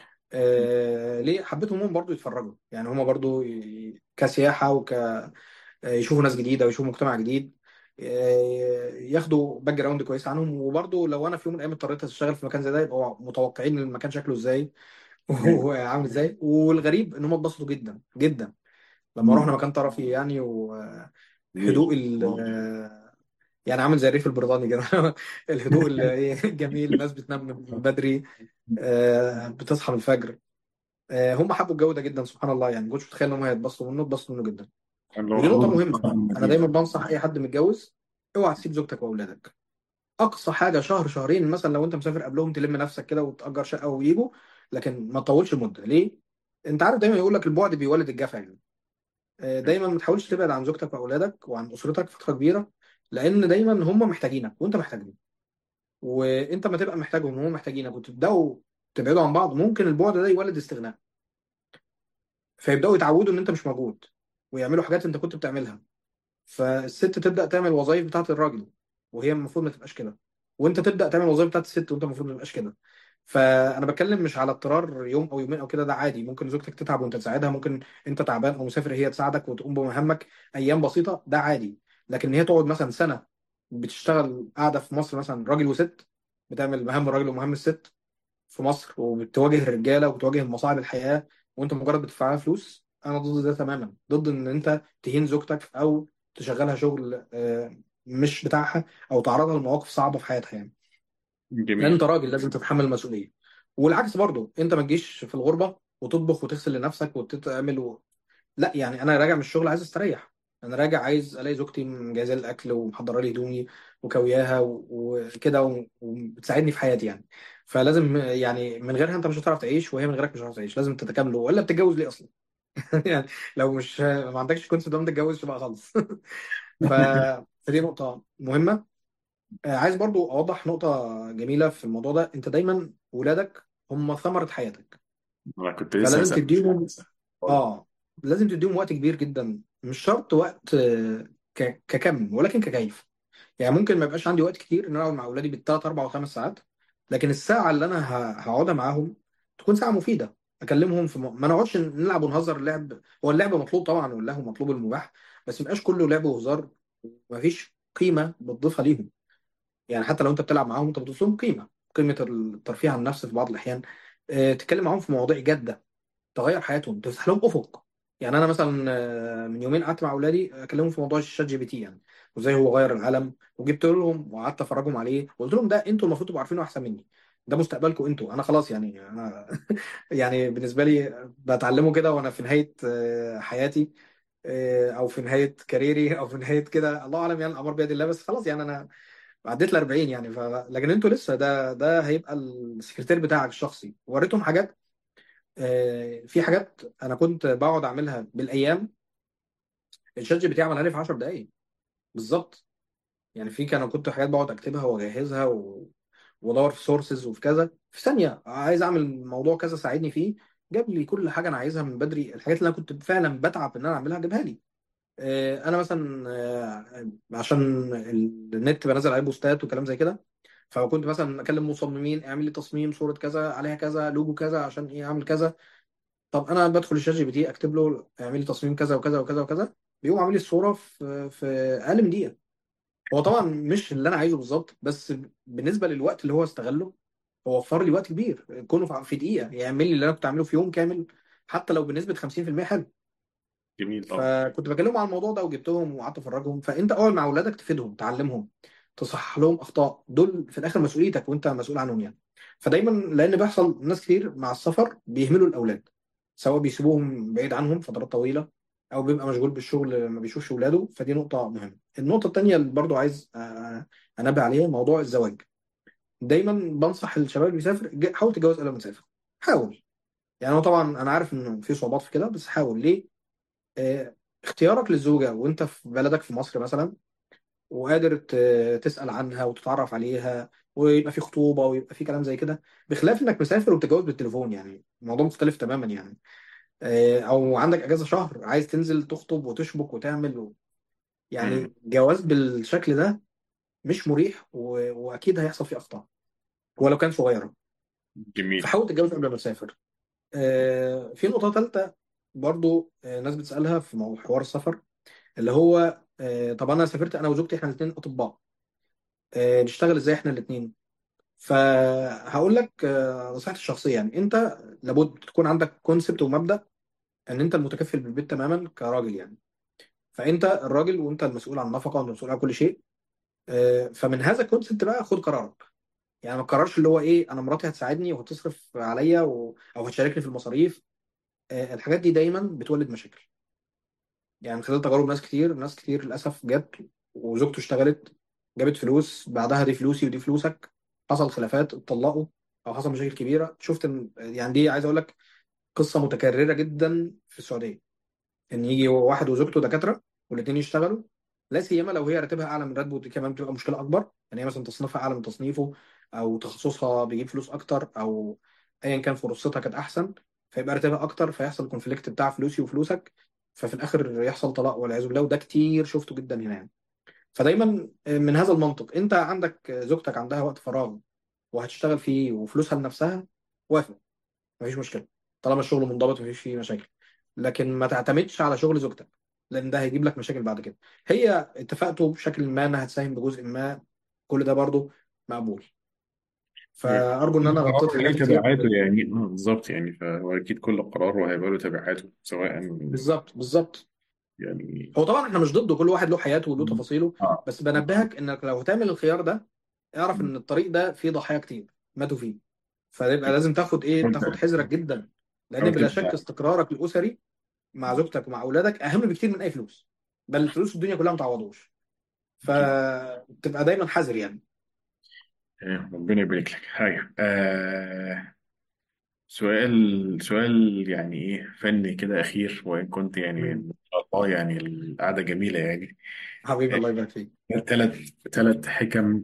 آه ليه حبيتهم هم برضه يتفرجوا يعني هم برضه ي... كسياحه وك آه، يشوفوا ناس جديده ويشوفوا مجتمع جديد آه، ياخدوا باك جراوند كويس عنهم وبرضه لو انا في يوم من الايام اضطريت اشتغل في مكان زي ده يبقوا متوقعين المكان شكله ازاي مم. وهو عامل ازاي والغريب ان هم اتبسطوا جدا جدا لما مم. رحنا مكان طرفي يعني جميل وهدوء ال يعني عامل زي الريف البريطاني كده الهدوء ال- إيه، جميل الناس بتنام من بدري آه، بتصحى من الفجر آه، هم حبوا الجو ده جدا سبحان الله يعني ما كنتش متخيل ان هم هيتبسطوا منه اتبسطوا منه جدا اللي هو ودي نقطة حضور مهمة انا دايما بنصح اي حد متجوز اوعى تسيب زوجتك واولادك اقصى حاجة شهر شهرين مثلا لو انت مسافر قبلهم تلم نفسك كده وتأجر شقة ويجوا لكن ما تطولش المدة ليه؟ انت عارف دايما يقول لك البعد بيولد الجفا يعني آه، دايما ما تحاولش تبعد عن زوجتك واولادك وعن اسرتك فترة كبيرة لان دايما هم محتاجينك وانت محتاجهم وانت ما تبقى محتاجهم وهم محتاجينك وتبداوا تبعدوا عن بعض ممكن البعد ده يولد استغناء فيبداوا يتعودوا ان انت مش موجود ويعملوا حاجات انت كنت بتعملها فالست تبدا تعمل وظائف بتاعت الراجل وهي المفروض ما تبقاش كده وانت تبدا تعمل وظائف بتاعت الست وانت المفروض ما تبقاش كده فانا بتكلم مش على اضطرار يوم او يومين او كده ده عادي ممكن زوجتك تتعب وانت تساعدها ممكن انت تعبان او مسافر هي تساعدك وتقوم بمهامك ايام بسيطه ده عادي لكن هي تقعد مثلا سنه بتشتغل قاعده في مصر مثلا راجل وست بتعمل مهام الراجل ومهام الست في مصر وبتواجه الرجاله وبتواجه مصاعب الحياه وانت مجرد بتدفع لها فلوس انا ضد ده تماما ضد ان انت تهين زوجتك او تشغلها شغل آه، مش بتاعها او تعرضها لمواقف صعبه في حياتها يعني لان جميل انت راجل لازم تتحمل المسؤوليه والعكس برضو انت ما تجيش في الغربه وتطبخ وتغسل لنفسك وتتعمل و... لا يعني انا راجع من الشغل عايز استريح انا راجع عايز الاقي زوجتي مجهزه لي الاكل ومحضره لي هدومي وكوياها و- وكده و- وبتساعدني في حياتي يعني فلازم يعني من غيرها انت مش هتعرف تعيش وهي من غيرك مش هتعرف تعيش لازم تتكاملوا ولا بتتجوز ليه اصلا يعني لو مش ما عندكش كونسيبت ده ما تتجوزش بقى خالص ف... فدي نقطه مهمه آه، عايز برضو اوضح نقطه جميله في الموضوع ده انت دايما ولادك هم ثمره حياتك انا كنت لسه فلازم هسأل تديهم اه لازم تديهم وقت كبير جدا مش شرط وقت آه، ك- ككم ولكن ككيف يعني ممكن ما يبقاش عندي وقت كتير ان انا اقعد مع اولادي بالثلاث اربع وخمس ساعات لكن الساعه اللي انا ه- هقعدها معاهم تكون ساعه مفيده اكلمهم في م... ما نقعدش نلعب ونهزر اللعب هو اللعب مطلوب طبعا واللهو مطلوب المباح بس ما يبقاش كله لعب وهزار ومفيش قيمه بتضيفها ليهم يعني حتى لو انت بتلعب معاهم انت بتضيف لهم قيمه قيمه الترفيه عن النفس في بعض الاحيان آه، تتكلم معاهم في مواضيع جاده تغير حياتهم تفتح لهم افق يعني انا مثلا آه، من يومين قعدت مع اولادي اكلمهم في موضوع الشات جي بي تي يعني وازاي هو غير العالم وجبت لهم وقعدت افرجهم عليه وقلت لهم ده انتوا المفروض تبقوا عارفينه احسن مني ده مستقبلكم انتوا انا خلاص يعني انا يعني بالنسبه لي بتعلمه كده وانا في نهايه آه، حياتي آه، او في نهايه كاريري او في نهايه كده الله اعلم يعني الامر بيد الله بس خلاص يعني انا عديت ال 40 يعني ف... لكن انتوا لسه ده ده هيبقى السكرتير بتاعك الشخصي وريتهم حاجات آه، في حاجات انا كنت بقعد اعملها بالايام الشات جي بي تي عملها لي في 10 دقائق بالظبط يعني في كان كنت حاجات بقعد اكتبها واجهزها و... وادور في سورسز وفي كذا في ثانيه عايز اعمل موضوع كذا ساعدني فيه جاب لي كل حاجه انا عايزها من بدري الحاجات اللي انا كنت فعلا بتعب ان انا اعملها جابها لي آه، انا مثلا آه، عشان النت بنزل عليه بوستات وكلام زي كده فكنت مثلا اكلم مصممين اعمل لي تصميم صوره كذا عليها كذا لوجو كذا عشان ايه اعمل كذا طب انا بدخل الشات جي بي تي اكتب له اعمل لي تصميم كذا وكذا وكذا وكذا بيقوم عامل لي الصوره في في اقل من دقيقه هو طبعا مش اللي انا عايزه بالظبط بس بالنسبه للوقت اللي هو استغله هو وفر لي وقت كبير كونه في في دقيقه يعمل لي اللي انا كنت اعمله في يوم كامل حتى لو بنسبه 50% حلو جميل طبعا فكنت بكلمهم عن الموضوع ده وجبتهم وقعدت افرجهم فانت اول مع اولادك تفيدهم تعلمهم تصحح لهم اخطاء دول في الاخر مسؤوليتك وانت مسؤول عنهم يعني فدايما لان بيحصل ناس كتير مع السفر بيهملوا الاولاد سواء بيسيبوهم بعيد عنهم فترات طويله او بيبقى مشغول بالشغل ما بيشوفش اولاده فدي نقطه مهمه النقطه التانيه اللي برضو عايز آه، انبه عليها موضوع الزواج دايما بنصح الشباب اللي بيسافر ج- حاول تتجوز قبل ما تسافر حاول يعني هو طبعا انا عارف انه في صعوبات في كده بس حاول ليه آه، اختيارك للزوجة وانت في بلدك في مصر مثلا وقادر ت- تسأل عنها وتتعرف عليها ويبقى في خطوبة ويبقى في كلام زي كده بخلاف انك مسافر وبتتجوز بالتليفون يعني الموضوع مختلف تماما يعني آه، او عندك اجازة شهر عايز تنزل تخطب وتشبك وتعمل و... مم. يعني جواز بالشكل ده مش مريح و... واكيد هيحصل فيه اخطاء ولو كان صغيرة جميل فحاول تتجوز قبل ما تسافر آه، في نقطة ثالثة برضو آه، ناس بتسألها في موضوع حوار السفر اللي هو آه، طب انا سافرت انا وزوجتي احنا الاثنين اطباء آه، نشتغل ازاي احنا الاثنين فهقول لك آه، نصيحتي الشخصيه يعني انت لابد تكون عندك كونسبت ومبدا ان انت المتكفل بالبيت تماما كراجل يعني فانت الراجل وانت المسؤول عن النفقه وانت المسؤول عن كل شيء آه، فمن هذا الكونسبت بقى خد قرارك يعني ما تقررش اللي هو ايه انا مراتي هتساعدني وهتصرف عليا و... او هتشاركني في المصاريف آه، الحاجات دي دايما بتولد مشاكل يعني من خلال تجارب ناس كتير ناس كتير للاسف جت وزوجته اشتغلت جابت فلوس بعدها دي فلوسي ودي فلوسك حصل خلافات اتطلقوا او حصل مشاكل كبيره شفت ان يعني دي عايز اقول لك قصه متكرره جدا في السعوديه ان يجي واحد وزوجته دكاتره والاثنين يشتغلوا لا سيما لو هي راتبها اعلى من راتبه دي كمان بتبقى مشكله اكبر يعني هي مثلا تصنيفها اعلى من تصنيفه او تخصصها بيجيب فلوس اكتر او ايا كان فرصتها كانت احسن فيبقى راتبها اكتر فيحصل كونفليكت بتاع فلوسي وفلوسك ففي الاخر يحصل طلاق والعياذ بالله وده كتير شفته جدا هنا يعني فدايما من هذا المنطق انت عندك زوجتك عندها وقت فراغ وهتشتغل فيه وفلوسها لنفسها وافق مفيش مشكله طالما الشغل منضبط مفيش فيه مشاكل لكن ما تعتمدش على شغل زوجتك لان ده هيجيب لك مشاكل بعد كده هي اتفقتوا بشكل ما انها هتساهم بجزء ما كل ده برضو مقبول فارجو ان انا غطيت القرار حاجات ليه كتير تبعاته يعني اه بالظبط يعني فهو اكيد كل قرار وهيبقى له تبعاته سواء بالظبط بالظبط يعني هو طبعا احنا مش ضده كل واحد له حياته وله تفاصيله اه بس بنبهك انك لو هتعمل الخيار ده اعرف ان الطريق ده فيه ضحايا كتير ماتوا فيه فيبقى لازم تاخد ايه تاخد حذرك جدا لان او بلا شك تبقى استقرارك الاسري مع زوجتك ومع اولادك اهم بكتير من اي فلوس بل الفلوس الدنيا كلها ما تعوضوش اكيد فتبقى دايما حذر يعني آه، ربنا يبارك لك حاجه آه سؤال سؤال يعني ايه فني كده اخير وان كنت يعني مم. ما شاء الله يعني القعده جميله يعني حبيبي الله يبارك فيك ثلاث ثلاث حكم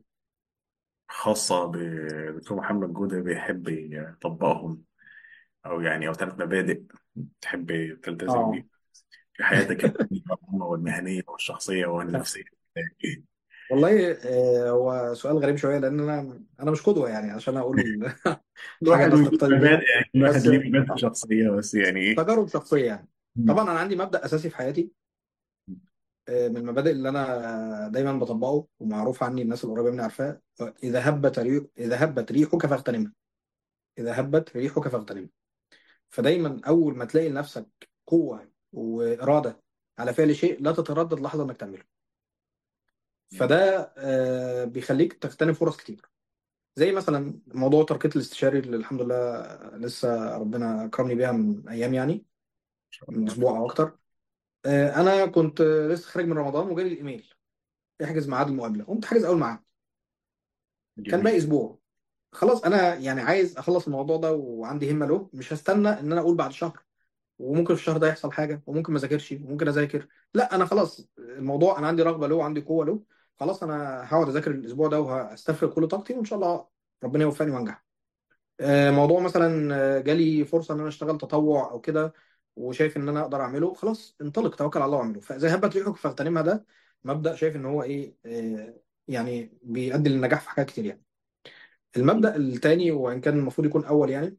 خاصه بدكتور محمد جوده بيحب يطبقهم او يعني او ثلاث مبادئ تحب تلتزم اه بيهم في حياتك العامة والمهنيه والشخصيه والنفسيه والله آه، هو سؤال غريب شويه لان انا انا مش قدوه يعني عشان اقول كل حاجه واحد الناس له تقتدي مبادئ بيها يعني كل واحد بس ليه مبادئ آه، شخصيه بس يعني ايه تجارب شخصيه يعني مم. طبعا انا عندي مبدا اساسي في حياتي آه، من المبادئ اللي انا دايما بطبقه ومعروف عني الناس القريبه مني عارفاه اذا هبت ريح اذا هبت ريحك فاغتنمها اذا هبت ريحك فاغتنمها فدايما اول ما تلاقي لنفسك قوه واراده على فعل شيء لا تتردد لحظه انك تعمله فده آه، بيخليك تغتنم فرص كتير زي مثلا موضوع تركية الاستشاري اللي الحمد لله لسه ربنا اكرمني بيها من ايام يعني ان شاء من الله اسبوع او اكتر آه، انا كنت لسه خارج من رمضان وجالي الايميل احجز ميعاد المقابله قمت حاجز اول ميعاد كان باقي جميل اسبوع خلاص انا يعني عايز اخلص الموضوع ده وعندي همه له مش هستنى ان انا اقول بعد شهر وممكن في الشهر ده يحصل حاجه وممكن ما اذاكرش وممكن اذاكر لا انا خلاص الموضوع انا عندي رغبه له وعندي قوه له خلاص انا هقعد اذاكر الاسبوع ده وهستفرغ كل طاقتي وان شاء الله ربنا يوفقني وانجح آه، موضوع مثلا آه، جالي فرصه ان انا اشتغل تطوع او كده وشايف ان انا اقدر اعمله خلاص انطلق توكل على الله واعمله فاذا هبت ريحك فاغتنمها ده مبدا شايف ان هو ايه آه، يعني بيؤدي للنجاح في حاجات كتير يعني المبدا الثاني وان كان المفروض يكون اول يعني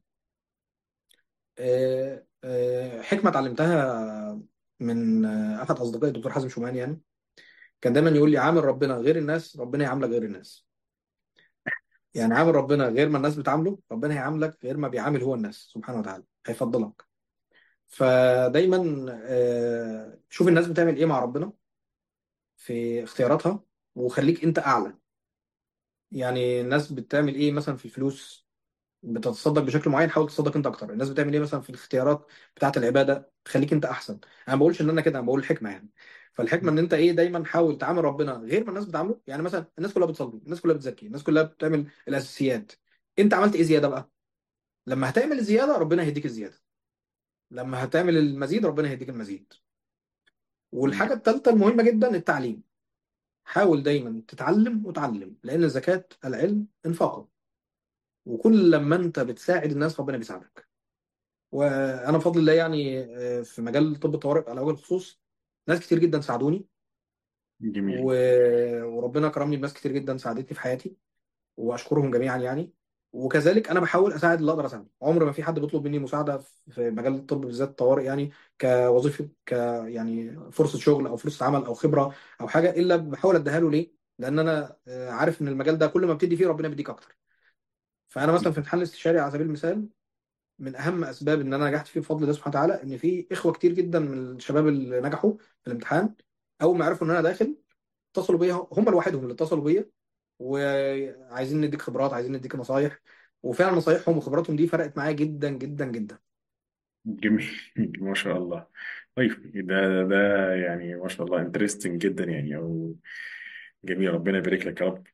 آه، آه، حكمه اتعلمتها من آه، احد اصدقائي الدكتور حازم شومان يعني كان دايما يقول لي عامل ربنا غير الناس ربنا يعاملك غير الناس يعني عامل ربنا غير ما الناس بتعامله ربنا هيعاملك غير ما بيعامل هو الناس سبحانه وتعالى هيفضلك فدايما آه، شوف الناس بتعمل ايه مع ربنا في اختياراتها وخليك انت اعلى يعني الناس بتعمل ايه مثلا في الفلوس بتتصدق بشكل معين حاول تصدق انت اكتر الناس بتعمل ايه مثلا في الاختيارات بتاعه العباده خليك انت احسن انا ما بقولش ان انا كده انا بقول الحكمه يعني فالحكمه ان انت ايه دايما حاول تعامل ربنا غير ما الناس بتعامله يعني مثلا الناس كلها بتصلي الناس كلها بتزكي الناس كلها بتعمل الاساسيات انت عملت ايه زياده بقى لما هتعمل الزياده ربنا هيديك الزياده لما هتعمل المزيد ربنا هيديك المزيد والحاجه الثالثه المهمه جدا التعليم حاول دايما تتعلم وتعلم لان زكاه العلم انفاقه وكل لما انت بتساعد الناس ربنا بيساعدك وانا بفضل الله يعني آه، في مجال طب الطوارئ على وجه الخصوص ناس كتير جدا ساعدوني جميل و... وربنا كرمني بناس كتير جدا ساعدتني في حياتي واشكرهم جميعا يعني وكذلك انا بحاول اساعد اللي اقدر اساعده عمر ما في حد بيطلب مني مساعده في مجال الطب بالذات الطوارئ يعني كوظيفه ك يعني فرصه شغل او فرصه عمل او خبره او حاجه الا بحاول اديها له ليه؟ لان انا آه، عارف ان المجال ده كل ما بتدي فيه ربنا بيديك اكتر فانا مثلا في امتحان الاستشاري على سبيل المثال من اهم اسباب ان انا نجحت فيه بفضل الله سبحانه وتعالى ان في اخوه كتير جدا من الشباب اللي نجحوا في الامتحان اول ما عرفوا ان انا داخل اتصلوا بيا هم لوحدهم اللي اتصلوا بيا وعايزين نديك خبرات عايزين نديك نصايح وفعلا نصايحهم وخبراتهم دي فرقت معايا جدا جدا جدا جميل ما شاء الله طيب ده ده يعني ما شاء الله انترستنج جدا يعني او جميل ربنا يبارك لك يا رب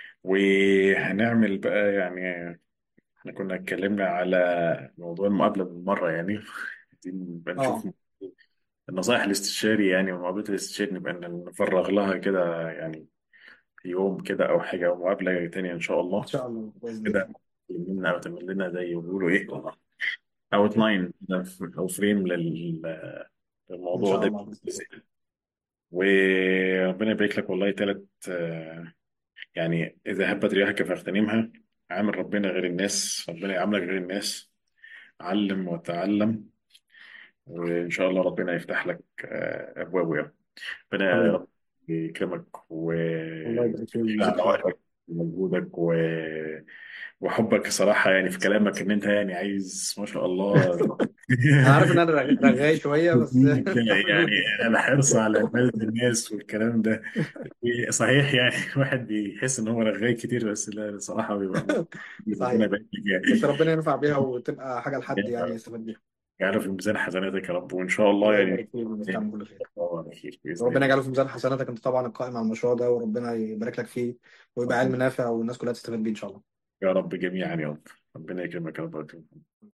وهنعمل بقى يعني احنا كنا اتكلمنا على موضوع المقابلة من مرة يعني عايزين نبقى نشوف اه النصائح الاستشاري يعني ومقابلة الاستشاري نبقى نفرغ لها كده يعني في يوم كده أو حاجة أو مقابلة تانية إن شاء ان الله شاء الله باذن كده الله لنا أو تعمل لنا زي ما بيقولوا إيه أوت لاين أو فريم ان للموضوع شاء ده الله باذن الله وربنا يبارك لك والله تلات آه، يعني إذا هبت رياحك فاغتنمها عامل ربنا غير الناس ربنا يعاملك غير الناس علم وتعلم وإن شاء الله ربنا يفتح لك آه، أبوابه يعني ربنا يا امين رب يكرمك الله ويشفع يبارك فيك ويجزيك على خير وقتك ومجهودك و... وحبك صراحة يعني في كلامك إن أنت يعني عايز ما شاء الله انا عارف ان انا رغ- رغاي شويه بس يعني الحرص على مجد الناس والكلام ده صحيح يعني الواحد بيحس إن هو رغاي كتير بس لا بصراحة بيبقى ربنا صحيح يبارك لك بس يعني ربنا ينفع بيها وتبقى حاجه لحد يعني يستفاد بيها يجعله في ميزان حسناتك يا رب وإن شاء الله الله يعني يبارك فيك ونستعمل كل خير الله على خير بإذن وربنا الله يجعله في ميزان حسناتك انت طبعا القائم على المشروع ده وربنا يبارك لك فيه ويبقى علم نافع والناس كلها تستفاد بيه ان شاء الله يا رب جميعا يا رب ربنا يكرمك يا رب